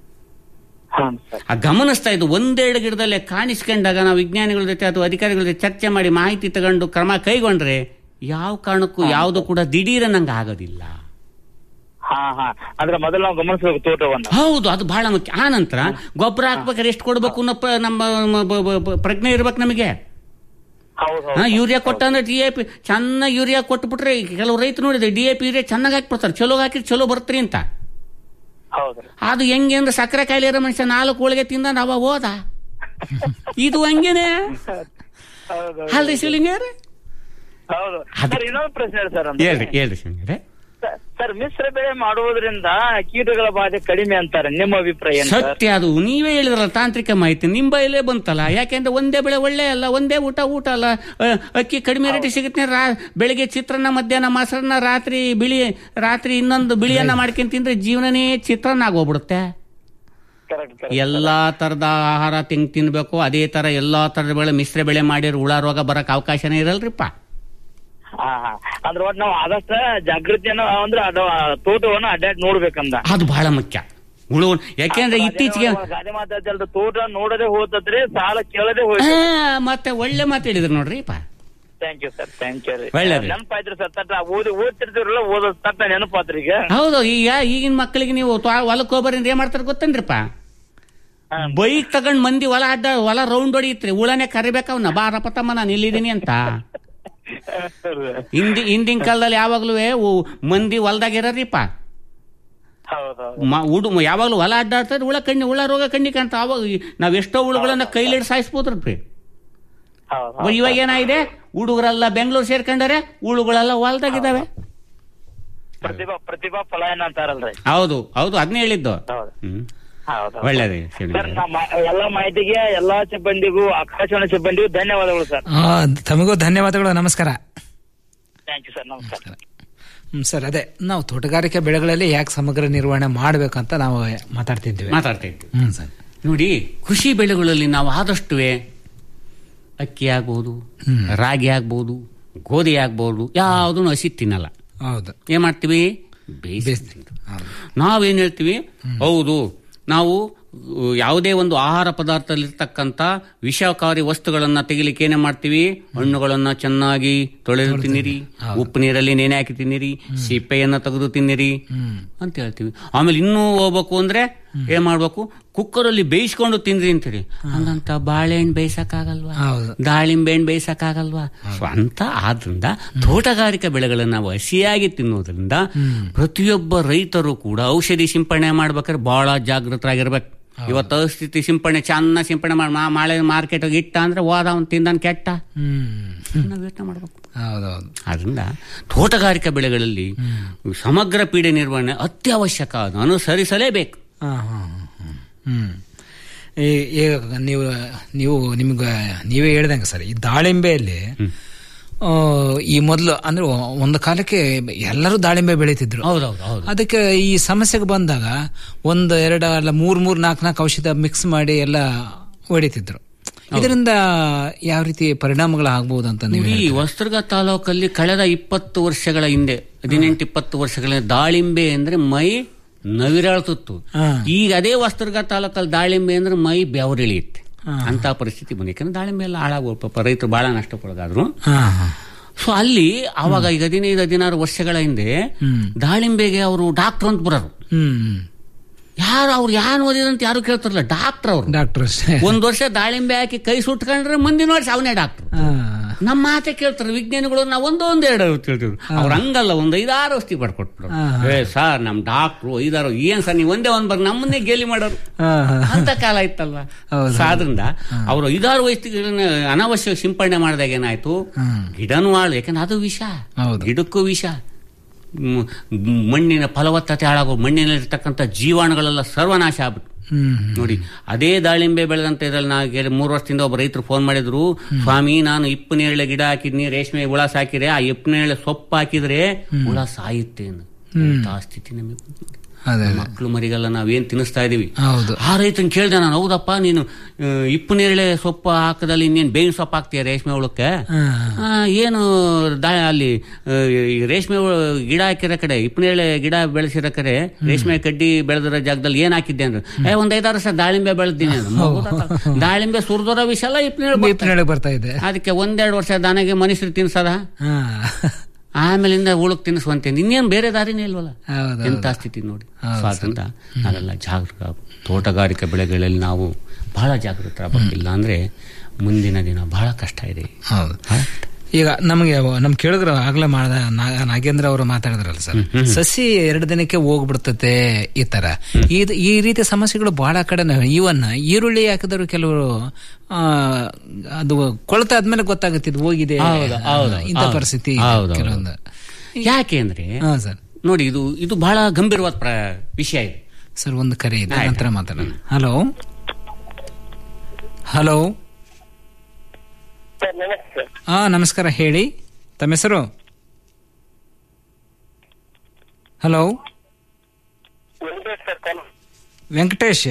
ಆ ಗಮನಿಸ್ತಾ ಇದ್ದು ಒಂದೆರಡು ಗಿಡದಲ್ಲೇ ಕಾಣಿಸ್ಕೊಂಡಾಗ ನಾವು ವಿಜ್ಞಾನಿಗಳ ಜೊತೆ ಅಥವಾ ಅಧಿಕಾರಿಗಳ ಜೊತೆ ಚರ್ಚೆ ಮಾಡಿ ಮಾಹಿತಿ ತಗೊಂಡು ಕ್ರಮ ಕೈಗೊಂಡ್ರೆ ಯಾವ ಕಾರಣಕ್ಕೂ ಯಾವುದು ಕೂಡ ದಿಢೀರ ನಂಗೆ ಆಗೋದಿಲ್ಲ ಹಾ ಹಾ ಅಂದ್ರೆ ಮೊದಲು ನಾವು ಗಮನಿಸಬೇಕು ತೋಟವನ್ನ ಹೌದು ಅದು ಬಹಳ ಮುಖ್ಯ ಆ ನಂತರ ಗೊಬ್ಬರ ಹಾಕ್ಬೇಕಾದ್ರೆ ಎಷ್ಟು ಕೊಡ್ಬೇಕು ಅನ್ನೋ ಪ- ನಮ್ಮ ಮ- ಬ- ಬ- ಬ- ಪ್ರಜ್ಞೆ ಇರ್ಬೇಕು ನಮಗೆ ಹಾ ಯೂರಿಯಾ ಕೊಟ್ಟ ಅಂದ್ರೆ ಡಿ ಎ ಪಿ ಚೆನ್ನಾಗಿ ಯೂರಿಯಾ ಕೊಟ್ಬಿಟ್ರೆ ಕೆಲವು ರೈತರು ನೋಡಿದ್ರೆ ಡಿ ಎ ಪಿ ಯೂರಿಯಾ ಚೆನ್ನಾಗಿ ಹಾಕ್ಬಿಡ್ತಾರೆ ಚಲೋ ಹಾಕಿದ್ರೆ ಚಲೋ ಬರ್ತ್ರಿ ಅಂತ ಹೌದ್ರಿ ಅದು ಹೆಂಗೆ ಅಂದ್ರೆ ಸಕ್ಕರೆ ಕಾಯಿಲೆ ಇರೋ ಮನುಷ್ಯ ನಾಲ್ಕು ಹೋಳಿಗೆ ತಿಂದ ಅವ ಹೋದ ಇದು ಹಂಗೇನೆ ಅಲ್ರಿ ಶಿವಲಿಂಗೇರಿ ಹೌದು ಸರ್ ಇನ್ನೊಂದು ಪ್ರಶ್ನೆ ಇದೆ ಸರ್ ಹೇಳ್ರಿ ಹೇಳ್ರಿ ಶಿವಲಿಂಗರೇ ಸರ್ ಮಿಶ್ರ ಬೆಳೆ ಮಾಡುವುದರಿಂದ ಕೀಟಗಳ ಬಾಧೆ ಕಡಿಮೆ ಅಂತಾರೆ ನಿಮ್ಮ ಅಭಿಪ್ರಾಯ ಏನು ಸರ್ ಸತ್ಯ ಅದು ನೀವೇ ಹೇಳಿದ್ರಲ್ಲ ತಾಂತ್ರಿಕ ಮಾಹಿತಿ ನಿಮ್ಮ ಬೈಲೇ ಬಂತಲ್ಲ ಯಾಕೆಂದ್ರೆ ಒಂದೇ ಬೆಳೆ ಒಳ್ಳೆ ಅಲ್ಲ ಒಂದೇ ಊಟ ಊಟ ಅಲ್ಲ ಅ, ಅಕ್ಕಿ ಕಡಿಮೆ ರೇಟ್ ಸಿಗುತ್ತೆ ರಾ ಬೆಳಿಗ್ಗೆ ಚಿತ್ರಾನ್ನ ಮಧ್ಯಾಹ್ನ ಮೊಸರನ್ನ ರಾತ್ರಿ ಬಿಳಿ ರಾತ್ರಿ ಇನ್ನೊಂದು ಬಿಳಿಯನ್ನ ಮಾಡ್ಕೊಂಡ್ ತಿಂದ್ರೆ ಜೀವನನೇ ಚಿತ್ರಾನ್ನ ಆಗೋಗ್ಬಿಡುತ್ತೆ ಎಲ್ಲಾ ತರದ ಆಹಾರ ತಿಂಗ್ ತಿನ್ಬೇಕು ಅದೇ ತರ ಎಲ್ಲಾ ತರದ ಬೆಳೆ ಮಿಶ್ರ ಬೆಳೆ ಮಾಡಿರೋ ಹುಳ ರೋಗ ಬರಕ್ ಅವಕಾಶನೇ ಇರಲ್ರಿಪ್ಪ ಹಾ ಹಾ ಅಂದ್ರೆ ಒಟ್ಟು ನಾವು ಆದಷ್ಟ ಜಾಗೃತಿಯನ್ನು ಅಂದ್ರೆ ಅದು ಆ ತೋಟವನ್ನು ಅಡ್ಡಾಡಿ ನೋಡ್ಬೇಕಂದ ಅದು ಬಹಳ ಮುಖ್ಯ ಹುಳು ಯಾಕೆಂದ್ರೆ ಇತ್ತೀಚೆಗೆ ಗಾದೆ ಮಾತಾಡ್ತಲ್ದ ತೋಟ ನೋಡದೆ ಹೋತದ್ರೆ ಸಾಲ ಕೇಳದೆ ಹೋಯ್ತು ಆ, ಮತ್ತೆ ಒಳ್ಳೆ ಮಾತು ಹೇಳಿದ್ರು ನೋಡ್ರಿ ಪಾ thank you sir thank you ಒಳ್ಳೇದು. ನೆನಪಾಯ್ತ್ರಿ ಸರ್ ತಟ್ಟ ಓದಿ ಓದ್ತಿರ್ತೀರಲ್ಲ ಓದೋದ್ ತಟ್ಟ ನೆನಪಾತ್ರಿ ಈಗ ಹೌದು ಈಗ ಈಗಿನ ಮಕ್ಕಳಿಗೆ ನೀವು ತ್ವಾ- ಹೊಲಕ್ಕೆ ಹೋಗ್ಬರಿಂದ ಏನ್ ಮಾಡ್ತಾರ ಗೊತ್ತೇನ್ರಿಪ್ಪ ಬೈಕ್ ತಗೊಂಡ್ ಮಂದಿ ಹೊಲ ಅಡ್ಡ ಹೊಲ ರೌಂಡ್ ಹೊಡಿತ್ರಿ ಉಳನೆ ಕರಿಬೇಕ ಅವನ್ನ ಬಾರಪ್ಪ ತಮ್ಮ ನಾನು ಇಲ್ಲಿದ್ದೀನಿ ಅಂತ ಹಿಂದಿ ಹಿಂದಿನ ಕಾಲದಲ್ಲಿ ಯಾವಾಗ್ಲೂ ಮಂದಿ ಹೊಲ್ದಾಗ ಇರರಿಪ್ಪ ಮ- ಉಡು ಯಾವಾಗ್ಲೂ ಹೊಲ ಅಡ್ಡಾಡ್ತಾರೆ ಹುಳ ಕಣ್ಣಿ ಹುಳ ರೋಗ ಕಣ್ಣಿಗೆ ಅಂತ ಅವಾಗ ಈ- ನಾವ್ ಎಷ್ಟೋ ಹುಳುಗಳನ್ನ ಕೈಲಿಡ್ ಸಾಯಿಸ್ಬೋದ್ರಿ ಇವಾಗ ಏನಾಗಿದೆ ಹುಡುಗರೆಲ್ಲ ಬೆಂಗಳೂರು ಸೇರ್ಕೊಂಡಾರೆ ಹುಳುಗಳೆಲ್ಲ ಹೊಲ್ದಾಗಿದ್ದಾವೆ ಪ್ರತಿಭಾ ಪ್ರತಿಭಾ ಪಲಾಯನ ಅಂತಾರಲ್ರಿ ಹೌದು ಹೌದು ಅದನ್ನೇ ಹೇಳಿದ್ದು ಹ್ಮ್ ಹೌದು ಒಳ್ಳೇದು ಸರ್ ನಮ್ಮ ಎಲ್ಲಾ ಮಾಹಿತಿಗೆ ಎಲ್ಲಾ ಸಿಬ್ಬಂದಿಗೂ ಆಕಾಶವಾಣಿ ಸಿಬ್ಬಂದಿಗೂ ಧನ್ಯವಾದಗಳು ಸರ್ ಆ, ತಮಗೂ ಧನ್ಯವಾದಗಳು ನಮಸ್ಕಾರ ಥ್ಯಾಂಕ್ ಯು ಸರ್ ನಮಸ್ಕಾರ ಹ್ಮ್, ಸರ್ ಅದೇ ನಾವು ತೋಟಗಾರಿಕೆ ಬೆಳೆಗಳಲ್ಲಿ ಯಾಕೆ ಸಮಗ್ರ ನಿರ್ವಹಣೆ ಮಾಡ್ಬೇಕಂತ ನಾವು ಮಾತಾಡ್ತಿದ್ವಿ ಮಾತಾಡ್ತಾ ಇದ್ವಿ ಹ್ಮ್ ಸರ್ ನೋಡಿ ಕೃಷಿ ಬೆಳೆಗಳಲ್ಲಿ ನಾವು ಆದಷ್ಟುವೆ ಅಕ್ಕಿ ಆಗ್ಬೋದು ರಾಗಿ ಆಗ್ಬೋದು ಗೋಧಿ ಆಗ್ಬೋದು ಯಾವುದನ್ನು ಹಸಿ ತಿನ್ನಲ್ಲ ಹೌದು ಏನ್ ಮಾಡ್ತೀವಿ ಬೇಯಿಸಿ ನಾವೇನ್ ಹೇಳ್ತೀವಿ ಹೌದು ನಾವು ಉ, ಯಾವುದೇ ಒಂದು ಆಹಾರ ಪದಾರ್ಥದಲ್ಲಿರ್ತಕ್ಕಂಥ ವಿಷಕಾರಿ ವಸ್ತುಗಳನ್ನ ತೆಗಿಲಿಕ್ಕೆ ಏನೇ ಮಾಡ್ತೀವಿ ಹಣ್ಣುಗಳನ್ನ ಚೆನ್ನಾಗಿ ತೊಳೆದು ತಿನ್ನಿರಿ ಉಪ್ಪು ನೀರಲ್ಲಿ ನೆನೆ ಹಾಕಿ ತಿನ್ನಿರಿ ಸಿಪ್ಪೆಯನ್ನ ತೆಗೆದು ತಿನ್ನಿರಿ ಅಂತ ಹೇಳ್ತೀವಿ ಆಮೇಲೆ ಇನ್ನೂ ಹೋಗ್ಬೇಕು ಅಂದ್ರೆ ಏನ್ ಮಾಡ್ಬೇಕು ಕುಕ್ಕರ್ ಅಲ್ಲಿ ಬೇಯಿಸ್ಕೊಂಡು ತಿನ್ರಿ ಅಂತೀರಿ ಹಂಗಂತ ಬಾಳೆಹಣ್ಣು ಬೇಯಿಸಕ್ಕಾಗಲ್ವಾ ಹೌದು ದಾಳಿಂಬೆ ಹಣ್ಣು ಬೇಯಿಸಕ್ಕಾಗಲ್ವಾ ಸೊ ಅಂತ ಆದ್ರಿಂದ ತೋಟಗಾರಿಕಾ ಬೆಳೆಗಳನ್ನ ನಾವು ಹಸಿಯಾಗಿ ತಿನ್ನೋದ್ರಿಂದ ಪ್ರತಿಯೊಬ್ಬ ರೈತರು ಕೂಡ ಔಷಧಿ ಸಿಂಪಡಣೆ ಮಾಡ್ಬೇಕಾದ್ರೆ ಬಹಳ ಜಾಗೃತರಾಗಿರ್ಬೇಕು ಇವತ್ತು ಔಷಧಿ ಸಿಂಪಡಣೆ ಚೆನ್ನಾಗಿ ಸಿಂಪಡಣೆ ಮಾಡಿ ಮಾ- ಮಾಳೆ ಮಾರ್ಕೆಟ್ ಇಟ್ಟ ಅಂದ್ರೆ ಹೋದ ಅವ್ನು ತಿಂದನ್ ಕೆಟ್ಟ ಹ್ಮ್ ನಾವು ಯೋಚನೆ ಮಾಡ್ಬೇಕು ಹೌದೌದು ಆದ್ರಿಂದ ತೋಟಗಾರಿಕಾ ಬೆಳೆಗಳಲ್ಲಿ ಸಮಗ್ರ ಪೀಡೆ ನಿರ್ವಹಣೆ ಅತ್ಯವಶ್ಯಕ ಅದು ಅನುಸರಿಸಲೇಬೇಕು ಹಾ, ಹಾ, ಹಾ, ಹಾ. ಹ್ಮ್ ಈ- ಈಗ ನೀವು ನೀವು ನಿಮ್ಗೆ ನೀವೇ ಹೇಳ್ದಂಗೆ ಸರ್ ಈ ದಾಳಿಂಬೆಯಲ್ಲಿ ಆ, ಈ ಮೊದಲು ಅಂದ್ರೆ ಒಂದು ಕಾಲಕ್ಕೆ ಎಲ್ಲರೂ ದಾಳಿಂಬೆ ಬೆಳೀತಿದ್ರು ಹೌದೌದು ಹೌದು ಅದಕ್ಕೆ ಈ ಸಮಸ್ಯೆಗೆ ಬಂದಾಗ ಒಂದು ಎರಡು ಅಲ್ಲ ಮೂರ್ ಮೂರ್ ನಾಲ್ಕು ನಾಲ್ಕು ಔಷಧ ಮಿಕ್ಸ್ ಮಾಡಿ ಎಲ್ಲ ಹೊಡಿತಿದ್ರು ಇದರಿಂದ ಯಾವ ರೀತಿ ಪರಿಣಾಮಗಳಾಗಬಹುದು ಅಂತ ನೀವು ಈ ವಸ್ತ್ರಗ ತಾಲೂಕಲ್ಲಿ ಕಳೆದ ಇಪ್ಪತ್ತು ವರ್ಷಗಳ ಹಿಂದೆ ಹದಿನೆಂಟು ಇಪ್ಪತ್ತು ವರ್ಷಗಳ ಹಿಂದೆ ದಾಳಿಂಬೆ ಅಂದ್ರೆ ಮೈ ನವಿರಾಳ್ತಿತ್ತು ಹಾ. ಈಗ ಅದೇ ವಸ್ತ್ರಗ ತಾಲೂಕಲ್ಲಿ ದಾಳಿಂಬೆ ಅಂದ್ರೆ ಮೈ ಬೆವರಿಳಿಯುತ್ತೆ ಹಾ. ಅಂತ ಪರಿಸ್ಥಿತಿ ಬಂದು ಯಾಕಂದ್ರೆ ದಾಳಿಂಬೆ ಎಲ್ಲ ಹಾಳಾಗುವ ಪಾಪ ರೈತರು ಬಹಳ ನಷ್ಟಕ್ಕೊಳಗಾದ್ರು ಹಾ, ಹಾ. ಸೊ ಅಲ್ಲಿ ಅವಾಗ ಈಗ ಹದಿನೈದು ಹದಿನಾರು ವರ್ಷಗಳ ಹಿಂದೆ ಹ್ಮ್ ದಾಳಿಂಬೆಗೆ ಅವರು ಡಾಕ್ಟರ್ ಅಂತ ಬರೋರು ಹ್ಮ್ ಯಾರು ಅವ್ರು ಯಾರು ಓದಿದಂತ ಯಾರು ಕೇಳ್ತಾರಲ್ಲ ಡಾಕ್ಟರ್ ಅವರು ಡಾಕ್ಟರ್ ಒಂದ್ ವರ್ಷ ದಾಳಿಂಬೆ ಹಾಕಿ ಕೈ ಸುಟ್ಕೊಂಡ್ರೆ ಮುಂದಿನ ವರ್ಷ ಅವನೇ ಡಾಕ್ಟರ್ ನಮ್ಮ ಮಾತೆ ಕೇಳ್ತಾರೆ ವಿಜ್ಞಾನಿಗಳು ನಾವು ಒಂದೊಂದು ಎರಡು ತಿಳ್ತೀವಿ ಅವ್ರ ಹಂಗಲ್ಲ ಒಂದು ಐದಾರು ಔಷಧಿ ಬರ್ಕೊಟ್ಬಿಡು ಏ ಸರ್ ನಮ್ ಡಾಕ್ಟ್ರು ಐದಾರು ಏನ್ ಸರ್ ನೀವು ಒಂದೇ ಒಂದ್ ಬರ್ ನಮ್ಮನ್ನೇ ಗೇಲಿ ಮಾಡೋರು ಅಂತ ಕಾಲ ಇತ್ತಲ್ವಾ ಸೊ ಆದ್ರಿಂದ ಅವರು ಐದಾರು ಔಷಧಿಗಳನ್ನ ಅನಾವಶ್ಯಕ ಸಿಂಪಡಣೆ ಮಾಡಿದಾಗ ಏನಾಯ್ತು ಗಿಡನೂ ಹಾಳು ಯಾಕಂದ್ರೆ ಅದು ವಿಷ ಗಿಡಕ್ಕೂ ವಿಷ ಮ್- ಮಣ್ಣಿನ ಫಲವತ್ತತೆ ಹಾಳಾಗೋ ಮಣ್ಣಿನಲ್ಲಿರ್ತಕ್ಕಂಥ ಜೀವಾಣುಗಳೆಲ್ಲ ಸರ್ವನಾಶ ಆಗ್ಬಿಟ್ಟು ನೋಡಿ ಅದೇ ದಾಳಿಂಬೆ ಬೆಳೆದಂತ ಇದ್ರಲ್ಲಿ ನಾ ಮೂರು ವರ್ಷದಿಂದ ಒಬ್ಬ ರೈತರು ಫೋನ್ ಮಾಡಿದ್ರು ಸ್ವಾಮಿ ನಾನು ಇಪ್ಪನೇಳೆ ಗಿಡ ಹಾಕಿದ್ನಿ ರೇಷ್ಮೆ ಹುಳ ಸಾಕಿದ್ರೆ ಆ ಇಪ್ಪನೇಳೆ ಸೊಪ್ಪು ಹಾಕಿದ್ರೆ ಹುಳ ಸಾಯುತ್ತೆ ಅಂದ್ರು. ಎಂಥ ಸ್ಥಿತಿ ನಮಗೆ ಬಂದಿದೆ. ಅದೇ ಮಕ್ಕಳು ಮರಿಗೆಲ್ಲ ನಾವೇನ್ ತಿನ್ನಿಸ್ತಾ ಇದೀವಿ ಹೌದು ಆ ರೈತನ್ ಕೇಳ್ದೆ ನಾನು ಹೌದಪ್ಪ ನೀನು ಆ, ಇಪ್ಪು ನೇರಳೆ ಸೊಪ್ಪು ಹಾಕದಲ್ಲಿ ಇನ್ನೇನು ಬೇವಿನ ಸೊಪ್ಪು ಹಾಕ್ತೀಯ ರೇಷ್ಮೆ ಹುಳಕ್ಕೆ ಆ, ಏನು ದಾ ಅಲ್ಲಿ ಆ, ಈ ರೇಷ್ಮೆ ಹುಳ ಗಿಡ ಹಾಕಿರೋ ಕಡೆ ಇಪ್ಪನೇಳೆ ಗಿಡ ಬೆಳೆಸಿರೋ ಕಡೆ ರೇಷ್ಮೆ ಕಡ್ಡಿ ಬೆಳೆದಿರೋ ಜಾಗದಲ್ಲಿ ಏನ್ ಹಾಕಿದ್ದೆ ಅಂದ್ರೆ ಏ ಒಂದ್ ಐದಾರು ವರ್ಷ ದಾಳಿಂಬೆ ಬೆಳೆದಿನಿ ದಾಳಿಂಬೆ ಸುರಿದೋರ ವಿಷ ಅಲ್ಲ ಇಪ್ಪನೇಳೆ ಇಪ್ಪನೇಳೆ ಬರ್ತಾ ಇದೆ ಅದಕ್ಕೆ ಒಂದೆರಡು ವರ್ಷ ದನಗೆ ಮನುಷ್ಯರು ತಿನ್ಸದ ಆಮೇಲಿಂದ ಉಳಕ್ ತಿನ್ನಿಸುವಂತೆ ಇನ್ನೇನು ಬೇರೆ ದಾರಿನೇ ಇಲ್ವಲ್ಲ ಎಂತ ಸ್ಥಿತಿ ನೋಡಿ ಸೊ ಅದರಿಂದ ನಾವೆಲ್ಲ ಜಾಗೃತ ತೋಟಗಾರಿಕೆ ಬೆಳೆಗಳಲ್ಲಿ ನಾವು ಬಹಳ ಜಾಗೃತರಾಗಬೇಕಿಲ್ಲ ಅಂದ್ರೆ ಮುಂದಿನ ದಿನ ಬಹಳ ಕಷ್ಟ ಇದೆ ಹೌದು ಈಗ ನಮಗೆ ನಮ್ ಕೇಳಿದ್ರು ಆಗ್ಲೇ ಮಾಡ್ದ ನಾ- ನಾಗೇಂದ್ರ ಅವರು ಮಾತಾಡಿದ್ರಲ್ಲ ಸರ್ ಸಸಿ ಎರಡು ದಿನಕ್ಕೆ ಹೋಗ್ಬಿಡ್ತತೆ ಈ ತರ ಇದ್- ಈ ರೀತಿ ಸಮಸ್ಯೆಗಳು ಬಹಳ ಕಡೆ ಇವನ್ ಈರುಳ್ಳಿ ಹಾಕಿದ್ರು ಕೆಲವರು ಆ, ಅದು ಕೊಳ್ತ ಆದ್ಮೇಲೆ ಗೊತ್ತಾಗುತ್ತೆ ಇದು ಹೋಗಿದೆ ಹೌದು, ಹೌದು, ಇಂಥ ಹೌದು. ಪರಿಸ್ಥಿತಿ ಹೌದು, ಹೌದು. ಕೆಲವೊಂದು ಯಾಕೆ ಅಂದ್ರೆ ಹಾ ಸರ್ ನೋಡಿ ಇದು ಇದು ಬಹಳ ಗಂಭೀರವಾದ ಪ್ರ- ವಿಷಯ ಇದೆ ಸರ್ ಒಂದು ಕರೆ ಇದೆ ನಂತರ ಮಾತಾಡೋಣ ಹಲೋ ಹಲೋ ಹಾ ನಮಸ್ಕಾರ ಹೇಳಿ ತಮ್ಮ ಹೆಸರು ಹಲೋ ವೆಂಕಟೇಶ್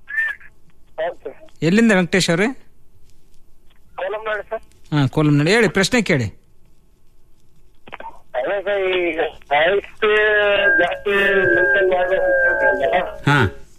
ಎಲ್ಲಿಂದ ವೆಂಕಟೇಶ್ ಅವರೇ ಹಾ ಕೋಲಂನಡಿ ಹೇಳಿ ಪ್ರಶ್ನೆ ಕೇಳಿ ಅದೇ ಸರ್ ಈಗ ಹೈಟ್ ಜಾಸ್ತಿ ಮೆಂಟೈನ್ ಮಾಡ್ಬೇಕು ಅಂತ ಹೇಳ್ತಾರಲ್ಲ ಹಾ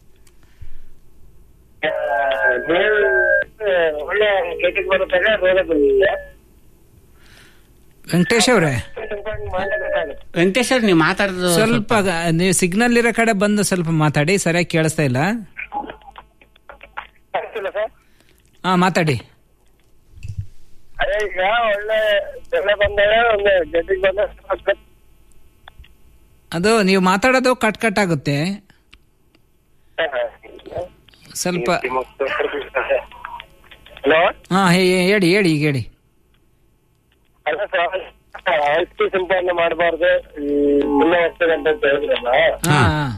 ನೀವು ಒಳ್ಳೆ ಕೆಟ್ಟಿಗೆ ಬರುತ್ತಾಗ ರೋಗ ಬಂದಿದೆ ವೆಂಕಟೇಶ್ ಅವರೇ ಮಾಡಲೇಬೇಕಾಗುತ್ತೆ ವೆಂಕಟೇಶ್ ಅವ್ರು ನೀವು ಮಾತಾಡಿದ ಸ್ವಲ್ಪ ಗ- ನೀವು ಸಿಗ್ನಲ್ ಇರೋ ಕಡೆ ಬಂದು ಸ್ವಲ್ಪ ಮಾತಾಡಿ ಸರಿಯಾಗಿ ಕೇಳಿಸ್ತಾ ಇಲ್ಲ ಆಗ್ತಿಲ್ಲ ಸರ್ ಹಾ ಮಾತಾಡಿ ಅದೇ ಈಗ ಒಳ್ಳೆ ಬೆಳೆ ಬಂದಾಗ ಒಂದು ಗೆಡ್ಡಿಗೆ ಬಂದ ಅದು ನೀವು ಮಾತಾಡೋದು ಕಟ್ ಕಟ್ ಆಗುತ್ತೆ ಸ್ವಲ್ಪ ಹಲೋ ಹಾ ಹೇ- ಹೇ- ಹೇಳಿ ಹೇಳಿ ಈಗ ಹೇಳಿ ಅಲ್ಲ ಸರ್ ಔಷಧಿ ಸಿಂಪಡಣೆ ಮಾಡಬಾರ್ದು ಇಲ್ಲ ವರ್ಷಗಂಟ ಅಂತ ಹೇಳಿದ್ರಲ್ಲ ಹಾ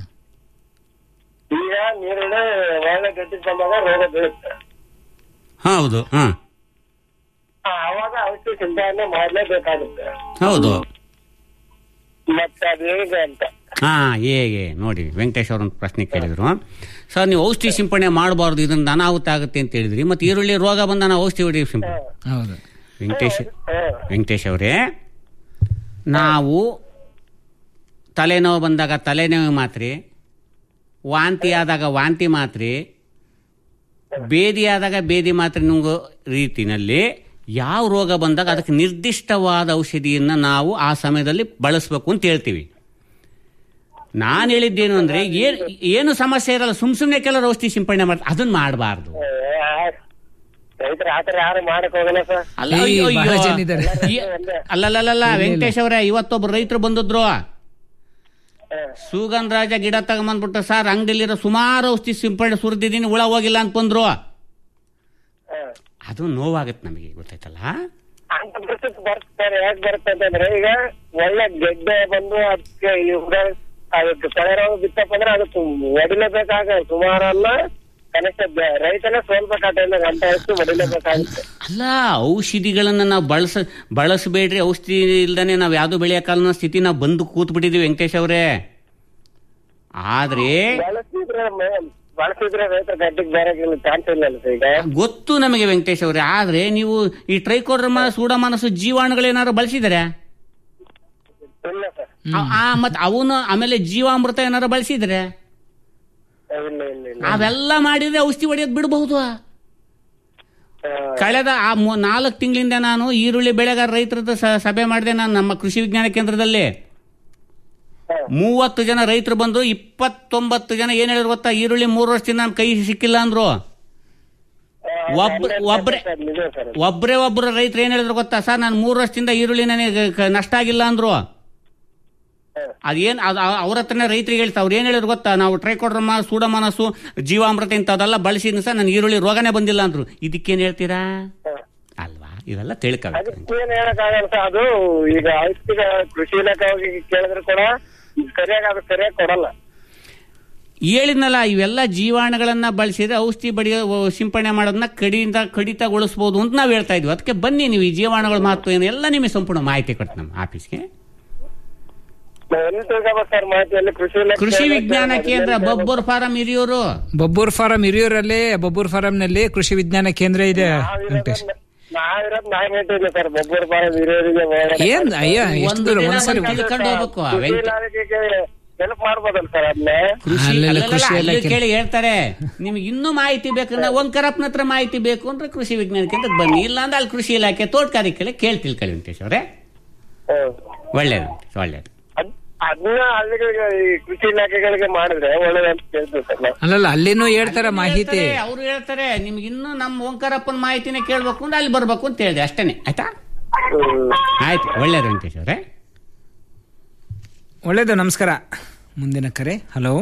ಈಗ ನೀರುಳ್ಳಿ ಒಳ್ಳೆ ಗಟ್ಟಿಗೆ ಬಂದಾಗ ರೋಗ ಬೀಳುತ್ತೆ ಹೌದು ಹಾ ಆ, ಅವಾಗ ಔಷಧಿ ಸಿಂಪಡಣೆ ಮಾಡ್ಲೇಬೇಕಾಗುತ್ತೆ ಹೌದು ಮತ್ತೆ ಅದು ಹೇಗೆ ಅಂತ ಹಾ ಹೇಗೆ ನೋಡಿ ವೆಂಕಟೇಶ್ ಅವ್ರ ಒಂದು ಪ್ರಶ್ನೆ ಕೇಳಿದ್ರು ಸರ್ ನೀವು ಔಷಧಿ ಸಿಂಪಡಣೆ ಮಾಡಬಾರ್ದು ಇದರಿಂದ ಅನಾಹುತ ಆಗುತ್ತೆ ಅಂತ ಹೇಳಿದ್ರಿ ಮತ್ತೆ ಈರುಳ್ಳಿ ರೋಗ ಬಂದ ನಾವು ಔಷಧಿ ಹೊಡಿ ಸಿಂಪಡಣೆ ಹೌದು ವೆಂಕಟೇಶ್ ವೆಂಕಟೇಶ್ ಅವರೇ ನಾವು ತಲೆನೋವು ಬಂದಾಗ ತಲೆನೋವು ಮಾತ್ರೆ ವಾಂತಿ ಆದಾಗ ವಾಂತಿ ಮಾತ್ರೆ ಬೇದಿ ಆದಾಗ ಬೇದಿ ಮಾತ್ರೆ ನುಂಗೋ ರೀತಿನಲ್ಲಿ ಯಾವ ರೋಗ ಬಂದಾಗ ಅದಕ್ಕೆ ನಿರ್ದಿಷ್ಟವಾದ ಔಷಧಿಯನ್ನು ನಾವು ಆ ಸಮಯದಲ್ಲಿ ಬಳಸಬೇಕು ಅಂತ ಹೇಳ್ತೀವಿ ನಾನು ಹೇಳಿದ್ದೇನು ಅಂದ್ರೆ ಏನ್ ಏನು ಸಮಸ್ಯೆ ಇರಲ್ಲ ಸುಮ್ ಸುಮ್ಮನೆ ಕೆಲವರು ಔಷಧಿ ಸಿಂಪಡಣೆ ಮಾಡ್ತಾರೆ ಅದನ್ನ ಮಾಡಬಾರ್ದು ರೈತರು ಆತರ ಯಾರು ಮಾಡಕ್ ಹೋಗಲ್ಲ ಸರ್ ಅಲ್ಲ ಅಯ್ಯೋ, ಅಯ್ಯೋ. ಈ- ಅಲ್ಲಲ್ಲಲ್ಲ ವೆಂಕಟೇಶ್ ಅವರೇ ಇವತ್ತೊಬ್ರು ರೈತರು ಬಂದಿದ್ರು ಸುಗಂಧ ರಾಜ ಗಿಡ ತಗೊಂಬಂದ್ಬಿಟ್ಟು ಸರ್ ಅಂಗಡಿಲಿರೋ ಸುಮಾರು ಔಷಧಿ ಸಿಂಪಡಣೆ ಸುರಿದಿದ್ದೀನಿ ಹುಳ ಹೋಗಿಲ್ಲ ಅಂತ ಬಂದ್ರು ಅದು ನೋವಾಗತ್ತೆ ನಮಗೆ ಗೊತ್ತಾಯ್ತಲ್ಲ ಅಂತ ಪರಿಸ್ಥಿತಿ ಬರ್ತಾರೆ ಯಾಕೆ ಬರುತ್ತೆ ಅಂತಂದ್ರೆ ಈಗ ಒಳ್ಳೆ ಗೆಡ್ಡೆ ಬಂದು ಅದಕ್ಕೆ ಇವ್ರ ಅದಕ್ಕೆ ಸಳೆ ರೋಗ ಬಿತ್ತಪ್ಪ ಅಂದ್ರೆ ಅದಕ್ಕೆ ಹೊಡಿಲೇಬೇಕಾಗ ಸುಮಾರಲ್ಲ ಕನಿಷ್ಠ ಬೆ- ರೈತನೇ ಸೋಲ್ಬೇಕಾದ್ರೆ ಅಂತ ಅಷ್ಟು ಹೊಡಿಲೇಬೇಕಾಗುತ್ತೆ ಅಲ್ಲ ಔಷಧಿಗಳನ್ನ ನಾವು ಬಳಸ ಬಳಸಬೇಡ್ರಿ ಔಷಧಿ ಇಲ್ದಾನೆ ನಾವು ಯಾವ್ದು ಬೆಳೆಯಕ್ಕಾಲ ಸ್ಥಿತಿ ನಾವು ಬಂದು ಕೂತ್ ಬಿಟ್ಟಿದೀವಿ ವೆಂಕಟೇಶ್ ಅವರೇ ಆದ್ರೆ ಬಳಸಿದ್ರೆ ಮ- ಬಳಸಿದ್ರೆ ರೈತರ ಗಡ್ಡಿಗೆ ಬೇರೆ ಚಾನ್ಸ್ ಇಲ್ಲ ಸರ್ ಈಗ ಗೊತ್ತು ನಮಗೆ ವೆಂಕಟೇಶ್ ಅವರೇ ಆದ್ರೆ ನೀವು ಈ ಟ್ರೈಕೋಡ್ರಮ ಸೂಡಮನಸ್ಸು ಜೀವಾಣುಗಳೇನಾದ್ರು ಬಳಸಿದರೆ ಇಲ್ಲ ಸರ್ ಮತ್ ಅವನು ಆಮೇಲೆ ಜೀವಾಮೃತ ಏನಾರು ಬಳಸಿದ್ರೆ ಇಲ್ಲ ಇಲ್ಲ ಇಲ್ಲ ಅವೆಲ್ಲ ಮಾಡಿದ್ರೆ ಔಷಧಿ ಹೊಡೆಯೋದ್ ಬಿಡಬಹುದು ಕಳೆದ ಆ ಮೂ- ನಾಲ್ಕು ತಿಂಗಳಿಂದ ನಾನು ಈರುಳ್ಳಿ ಬೆಳೆಗಾರ ರೈತರದ್ದು ಸ- ಸಭೆ ಮಾಡಿದೆ ನಾನು ನಮ್ಮ ಕೃಷಿ ವಿಜ್ಞಾನ ಕೇಂದ್ರದಲ್ಲಿ ಮೂವತ್ತು ಜನ ರೈತರು ಬಂದು ಇಪ್ಪತ್ತೊಂಬತ್ತು ಜನ ಏನ್ ಹೇಳಿದ್ರು ಗೊತ್ತಾ ಈರುಳ್ಳಿ ಮೂರು ವರ್ಷದಿಂದ ನಮ್ಮ ಕೈ ಸಿಕ್ಕಿಲ್ಲ ಅಂದ್ರು ಒಬ್ಬ ಒಬ್ರೆ ಒಬ್ರೇ ಒಬ್ರು ರೈತರು ಏನ್ ಹೇಳಿದ್ರು ಗೊತ್ತಾ ಸರ್ ನಾನು ಮೂರು ವರ್ಷದಿಂದ ಈರುಳ್ಳಿ ನನಗೆ ಕ- ನಷ್ಟ ಆಗಿಲ್ಲ ಅಂದ್ರು ಅದೇನ್ ಅದು ಅವ್ರ ಹತ್ರನೇ ರೈತರಿಗೆ ಹೇಳ್ತಾ ಅವ್ರು ಏನ್ ಹೇಳಿದ್ರು ಗೊತ್ತಾ ನಾವು ಟ್ರೈಕೋಡ್ರಮ ಸೂಡಮನಸ್ಸು ಜೀವಾಮೃತ ಇಂಥದ್ದೆಲ್ಲ ಬಳಸಿದ್ನು ಸರ್ ನನ್ಗೆ ಈರುಳ್ಳಿ ರೋಗನೇ ಬಂದಿಲ್ಲ ಅಂದ್ರು ಇದಕ್ಕೇನ್ ಹೇಳ್ತೀರಾ ಅಲ್ವಾ ಇವೆಲ್ಲ ತಿಳ್ಕೊಬೇಕು ಏನ್ ಹೇಳಕ್ಕಾಗಲ್ಲ ಸರ್ ಅದು ಈಗ ಔಷಧಿಗ ಕೃಷಿ ಇಲಾಖೆ ಹೋಗಿ ಕೇಳಿದ್ರು ಕೂಡ ಸರಿಯಾಗಿ ಅದು ಸರಿಯಾಗಿ ಕೊಡಲ್ಲ ಹೇಳಿದ್ನಲ್ಲ ಇವೆಲ್ಲ ಜೀವಾಣುಗಳನ್ನ ಬಳಸಿದ್ರೆ ಔಷಧಿ ಬಡಿ ಸಿಂಪಡಣೆ ಮಾಡೋದನ್ನ ಕಡಿಯಿಂದ ಕಡಿತಗೊಳಿಸಬಹುದು ಅಂತ ನಾವು ಹೇಳ್ತಾ ಇದ್ವಿ ಅದಕ್ಕೆ ಬನ್ನಿ ನೀವು ಈ ಜೀವಾಣುಗಳ ಮಹತ್ವ ಏನು ಎಲ್ಲ ನಿಮಗೆ ಸಂಪೂರ್ಣ ಮಾಹಿತಿ ಕೊಡ್ತು ನಮ್ಮ ಆಫೀಸ್ಗೆ ಎಲ್ಲಿ ತಿಳ್ಕೊಬೇಕು ಸರ್ ಮಾಹಿತಿಯಲ್ಲಿ ಕೃಷಿ ಇಲಾಖೆ ಕೃಷಿ ವಿಜ್ಞಾನ ಕೇಂದ್ರ ಬೊಬ್ಬರ್ ಫಾರಂ ಹಿರಿಯೂರು ಬೊಬ್ಬೂರ್ ಫಾರಂ ಹಿರಿಯೂರಲ್ಲಿ ಬೊಬ್ಬೂರ್ ಫಾರಂನಲ್ಲಿ ಕೃಷಿ ವಿಜ್ಞಾನ ಕೇಂದ್ರ ಇದೆ ವೆಂಕಟೇಶ್ ನಾವಿರೋದ್ ನಾಯಿ ಇಲ್ಲ ಸರ್ ಒಬ್ಬರು ಬಾರ ಹಿರಿಯರಿಗೆ ಏನ್ ಅಯ್ಯ ಎಷ್ಟು ದೂರ ಒಂದ್ಸರಿ ತಿಳ್ಕೊಂಡು ಹೋಗ್ಬೇಕು ಕೃಷಿ ಇಲಾಖೆಗೆ ಹೆಲ್ಪ್ ಮಾಡ್ಬೋದಲ್ಲ ಸರ್ ಅದನ್ನ ಕೃಷಿ ಅಲ್ಲೆಲ್ಲ ಅಲ್ಲಲ್ಲ, ಕೃಷಿ ಅಲ್ಲಿ ಇಲಾಖೆ. ಕೇಳಿ ಹೇಳ್ತಾರೆ ನಿಮ್ಗೆ ಇನ್ನೂ ಮಾಹಿತಿ ಬೇಕಂದ್ರೆ ಒಂಕರಪ್ಪನ ಹತ್ರ ಮಾಹಿತಿ ಬೇಕು ಅಂದ್ರೆ ಕೃಷಿ ವಿಜ್ಞಾನ ಕೇಂದ್ರಕ್ಕೆ ಬನ್ನಿ ಇಲ್ಲ ಅಂದ್ರೆ ಅಲ್ಲಿ ಕೃಷಿ ಇಲಾಖೆ ತೋಟಗಾರಿಕೆ ಕೇಳಿ ತಿಳ್ಕೊಳ್ಳಿ ವೆಂಕಟೇಶ್ ಅವರೇ ಒಳ್ಳೇದು ವೆಂಕಟೇಶ್, ಒಳ್ಳೇದು ಅದನ್ನ ಅಲ್ಲಿಗಳಿಗೆ ಈ ಕೃಷಿ ಇಲಾಖೆಗಳಿಗೆ ಮಾಡಿದ್ರೆ ಒಳ್ಳೇದಂತ ಕೇಳ್ತೀವಿ ಸರ್ ನಾವು ಅಲ್ಲಲ್ಲ ಅಲ್ಲಿನೂ ಹೇಳ್ತಾರ ಮಾಹಿತಿ ಅವರು ಹೇಳ್ತಾರೆ ನಿಮ್ಗೆ ಇನ್ನೂ ನಮ್ಮ ಓಂಕಾರಪ್ಪನ ಮಾಹಿತಿನೇ ಕೇಳ್ಬೇಕು ಅಂದ್ರೆ ಅಲ್ಲಿ ಬರ್ಬೇಕು ಅಂತ ಹೇಳಿದೆ ಅಷ್ಟೇನೆ ಆಯ್ತಾ ಆಯ್ತು ಒಳ್ಳೇದು ವೆಂಕಟೇಶ್ ಅವರೇ ಒಳ್ಳೇದು ನಮಸ್ಕಾರ ಮುಂದಿನ ಕರೆ ಹಲೋ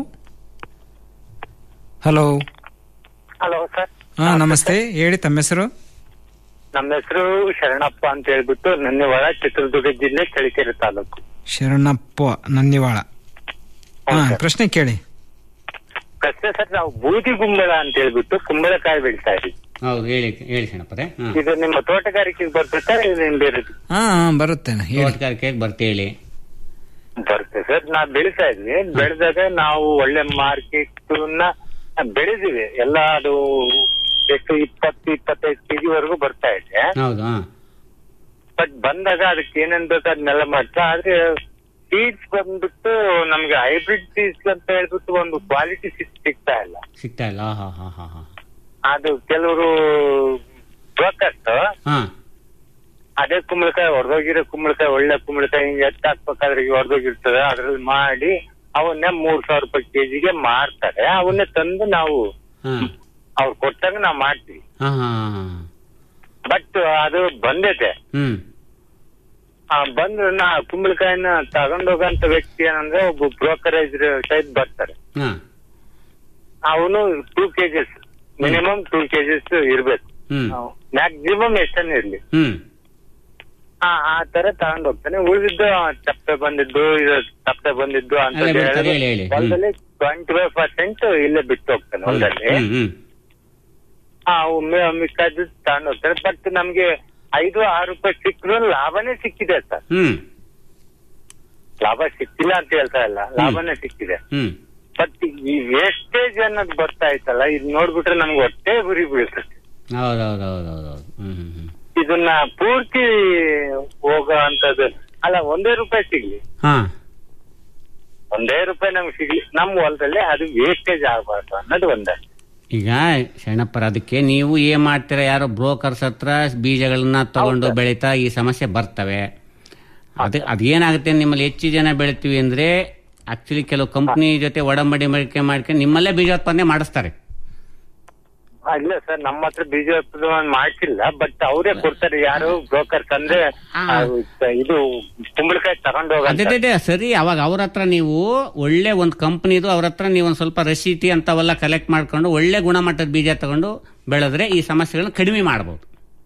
ಹಲೋ ಹಲೋ ಸರ್ ಹಾ ನಮಸ್ತೆ ಹೇಳಿ ತಮ್ಮ ಹೆಸರು ನಮ್ಮ ಹೆಸರು ಶರಣಪ್ಪ ಅಂತ ಹೇಳ್ಬಿಟ್ಟು ನನ್ನಿವಾಳ ಚಿತ್ರದುರ್ಗ ಜಿಲ್ಲೆ ಚಳಿಕೆರೆ ತಾಲೂಕು ಶರಣಪ್ಪ ನಂದಿವಾಳ ಹಾ ಪ್ರಶ್ನೆ ಕೇಳಿ ಪ್ರಶ್ನೆ ಸರ್ ನಾವು ಬೂದಿ ಕುಂಬಳ ಅಂತ ಹೇಳ್ಬಿಟ್ಟು ಕುಂಬಳಕಾಯಿ ಬೆಳಿತಾ ಇದೀವಿ ಹೌದು ಹೇಳಿ ಹೇಳಿ ಶರಣಪ್ಪರೇ ಹ್ಮ್. ಇದು ನಿಮ್ಮ ತೋಟಗಾರಿಕೆಗೆ ಬರ್ಬೇಕಾ ಇದೇನ್ ಬೇರೆ ಹಾ ಹಾ, ಬರುತ್ತೆ ಹೇಳಿ ತೋಟಗಾರಿಕೆಗೆ ಬರ್ತೆ ಹೇಳಿ ಬರುತ್ತೆ ಸರ್ ನಾ ಬೆಳಿತಾ ಇದ್ವಿ ಬೆಳೆದಾಗ ನಾವು ಒಳ್ಳೆ ಮಾರ್ಕೆಟ್ ಬೆಳೆದಿವಿ ಎಲ್ಲ ಅದು ಎಷ್ಟು ಇಪ್ಪತ್ತು ಇಪ್ಪತ್ತೈದು ಕೆಜಿ ವರೆಗೂ ಬರ್ತಾ ಇದೆ ಹೌದು ಹಾ. ಬಟ್ ಬಂದಾಗ ಅದಕ್ಕೆ ಏನೇನ್ ಬೇಕು ಅದನ್ನೆಲ್ಲ ಮಾಡ್ತಾ ಆದ್ರೆ ಸೀಡ್ಸ್ ಬಂದ್ಬಿಟ್ಟು ನಮ್ಗೆ ಹೈಬ್ರಿಡ್ ಸೀಡ್ಸ್ ಅಂತ ಹೇಳ್ಬಿಟ್ಟು ಒಂದು ಕ್ವಾಲಿಟಿ ಸಿಗ್ತಾ ಇಲ್ಲ ಸಿಗ್ತಾ ಇಲ್ಲ ಹಾ ಹಾ ಹಾ ಹಾ ಅದು ಕೆಲವರು ಬ್ರೋಕರ್ಸ್ ಹಾ ಅದೇ ಕುಂಬಳಕಾಯಿ ಹೊಡೆದೋಗಿರೋ ಕುಂಬಳಕಾಯಿ ಒಳ್ಳೆ ಕುಂಬಳಕಾಯಿ ಹಿಂಗೆ ಎತ್ತಾಕ್ಬೇಕಾದ್ರೆ ಹೊಡೆದೋಗಿರ್ತದೆ ಅದ್ರಲ್ಲಿ ಮಾಡಿ ಅವನ್ನೇ ಮೂರ್ ಸಾವಿರ ರೂಪಾಯಿ ಕೆಜಿಗೆ ಮಾರ್ತಾರೆ ಅವನ್ನೇ ತಂದು ನಾವು ಹಾ ಅವ್ರು ಕೊಟ್ಟಂಗ ನಾವು ಮಾಡ್ತೀವಿ ಹಾ ಹಾ ಹಾ. ಬಟ್ ಅದು ಬಂದೈತೆ ಹ್ಮ್ ಆ ಬಂದು ನಾ ಕುಂಬಳಕಾಯಿನ ತಗೊಂಡೋಗಂತ ವ್ಯಕ್ತಿ ಏನಂದ್ರೆ ಒಬ್ಬ ಬ್ರೋಕರೇಜ್ ಟೈಪ್ ಬರ್ತಾರೆ ಹಾ ಅವನು two KGs minimum two KGs ಇರ್ಬೇಕು ಹ್ಮ್ ಮ್ಯಾಕ್ಸಿಮಮ್ ಎಷ್ಟನ್ನ ಇರ್ಲಿ ಹ್ಮ್ ಆ ಆ ತರ ತಗೊಂಡ್ ಹೋಗ್ತಾನೆ ಉಳಿದಿದ್ದು ತಪ್ಪೆ ಬಂದಿದ್ದು ಇದು ತಪ್ಪೆ ಬಂದಿದ್ದು ಅಂತ ಅಲ್ಲೇ ಬಿಡ್ತಾರೆ, ಹೇಳಿ, ಹೇಳಿ. ಹ್ಮ್. ಹೊಲದಲ್ಲಿ ಟ್ವೆಂಟಿ ಫೈವ್ ಪರ್ಸೆಂಟ್ ಇಲ್ಲೇ ಬಿಟ್ಟು ಹೋಗ್ತಾನೆ ಹೊಲದಲ್ಲಿ ಹ್ಮ್ ಹ್ಮ್ ಆ ಮಿ- ಮಿಕ್ಕಾದ್ದು ತಗೊಂಡ್ ಹೋಗ್ತಾರೆ ಬಟ್ ನಮ್ಗೆ ಐದು ಆರು ರೂಪಾಯಿ ಸಿಕ್ಕರು ಲಾಭನೇ ಸಿಕ್ಕಿದೆ ಸರ್ ಹ್ಮ್ ಲಾಭ ಸಿಕ್ಕಿಲ್ಲ ಅಂತ ಹೇಳ್ತಾ ಇಲ್ಲ ಲಾಭನೇ ಸಿಕ್ಕಿದೆ ಹ್ಮ್ ಬಟ್ ಈ ವೇಸ್ಟೇಜ್ ಅನ್ನೋದು ಬರ್ತಾ ಇತ್ತಲ್ಲ ಇದು ನೋಡ್ಬಿಟ್ರೆ ನಮ್ಗೆ ಹೊಟ್ಟೆ ಗುರಿ ಬೀಳ್ತದೆ ಹೌದು ಹೌದು ಹೌದು ಹೌದು ಹೌದು ಹ್ಮ್ ಹ್ಮ್ ಹ್ಮ್ ಇದನ್ನ ಪೂರ್ತಿ ಹೋಗೋ ಅಂತದ್ದು ಅಲ್ಲ ಒಂದೇ ರೂಪಾಯಿ ಸಿಗ್ಲಿ ಹಾ ಒಂದೇ ರೂಪಾಯಿ ನಮ್ಗೆ ಸಿಗ್ಲಿ ನಮ್ಮ ಹೊಲದಲ್ಲಿ ಅದು ವೇಸ್ಟೇಜ್ ಆಗಬಾರ್ದು ಅನ್ನೋದು ಒಂದೇ ಈಗ ಶರಣಪ್ಪರ ಅದಕ್ಕೆ ನೀವು ಏನ್ ಮಾಡ್ತೀರಾ ಯಾರೋ ಬ್ರೋಕರ್ಸ್ ಹತ್ರ ಬೀಜಗಳನ್ನ ತಗೊಂಡು ಬೆಳೀತಾ ಈ ಸಮಸ್ಯೆ ಬರ್ತವೆ ಅದ ಅದೇನಾಗುತ್ತೆ ನಿಮ್ಮಲ್ಲಿ ಹೆಚ್ಚು ಜನ ಬೆಳಿತೀವಿ ಅಂದ್ರೆ ಆಕ್ಚುಲಿ ಕೆಲವು ಕಂಪ್ನಿ ಜೊತೆ ಒಡಂಬಡಿ ಮಾಡಿಕೆ ಮಾಡ್ಕೊಂಡು ನಿಮ್ಮಲ್ಲೇ ಬೀಜೋತ್ಪಾದನೆ ಮಾಡಿಸ್ತಾರೆ ಆ, ಇಲ್ಲ ಸರ್ ನಮ್ಮ ಹತ್ರ ಬೀಜ ಉತ್ಪಾದನೆ ಮಾಡ್ಸಿಲ್ಲ ಬಟ್ ಅವರೇ ಕೊಡ್ತಾರೆ ಯಾರು ಬ್ರೋಕರ್ಸ್ ಅಂದ್ರೆ ಆ, ಇದು ಕುಂಬಳಕಾಯಿ ತಗೊಂಡು ಅದೇ ಅದೇ, ಅದೇ ಸರಿ ಅವಾಗ ಅವ್ರ ಹತ್ರ ನೀವು ಒಳ್ಳೆ ಒಂದು ಕಂಪ್ನಿದು ಅವ್ರ ಹತ್ರ ನೀವು ಒಂದು ಸ್ವಲ್ಪ ರಸೀತಿ ಅಂತವೆಲ್ಲ ಕಲೆಕ್ಟ್ ಮಾಡ್ಕೊಂಡು ಒಳ್ಳೆ ಗುಣಮಟ್ಟದ ಬೀಜ ತಗೊಂಡು ಬೆಳೆದ್ರೆ ಈ ಸಮಸ್ಯೆಗಳನ್ನ ಕಡಿಮೆ ಮಾಡಬಹುದು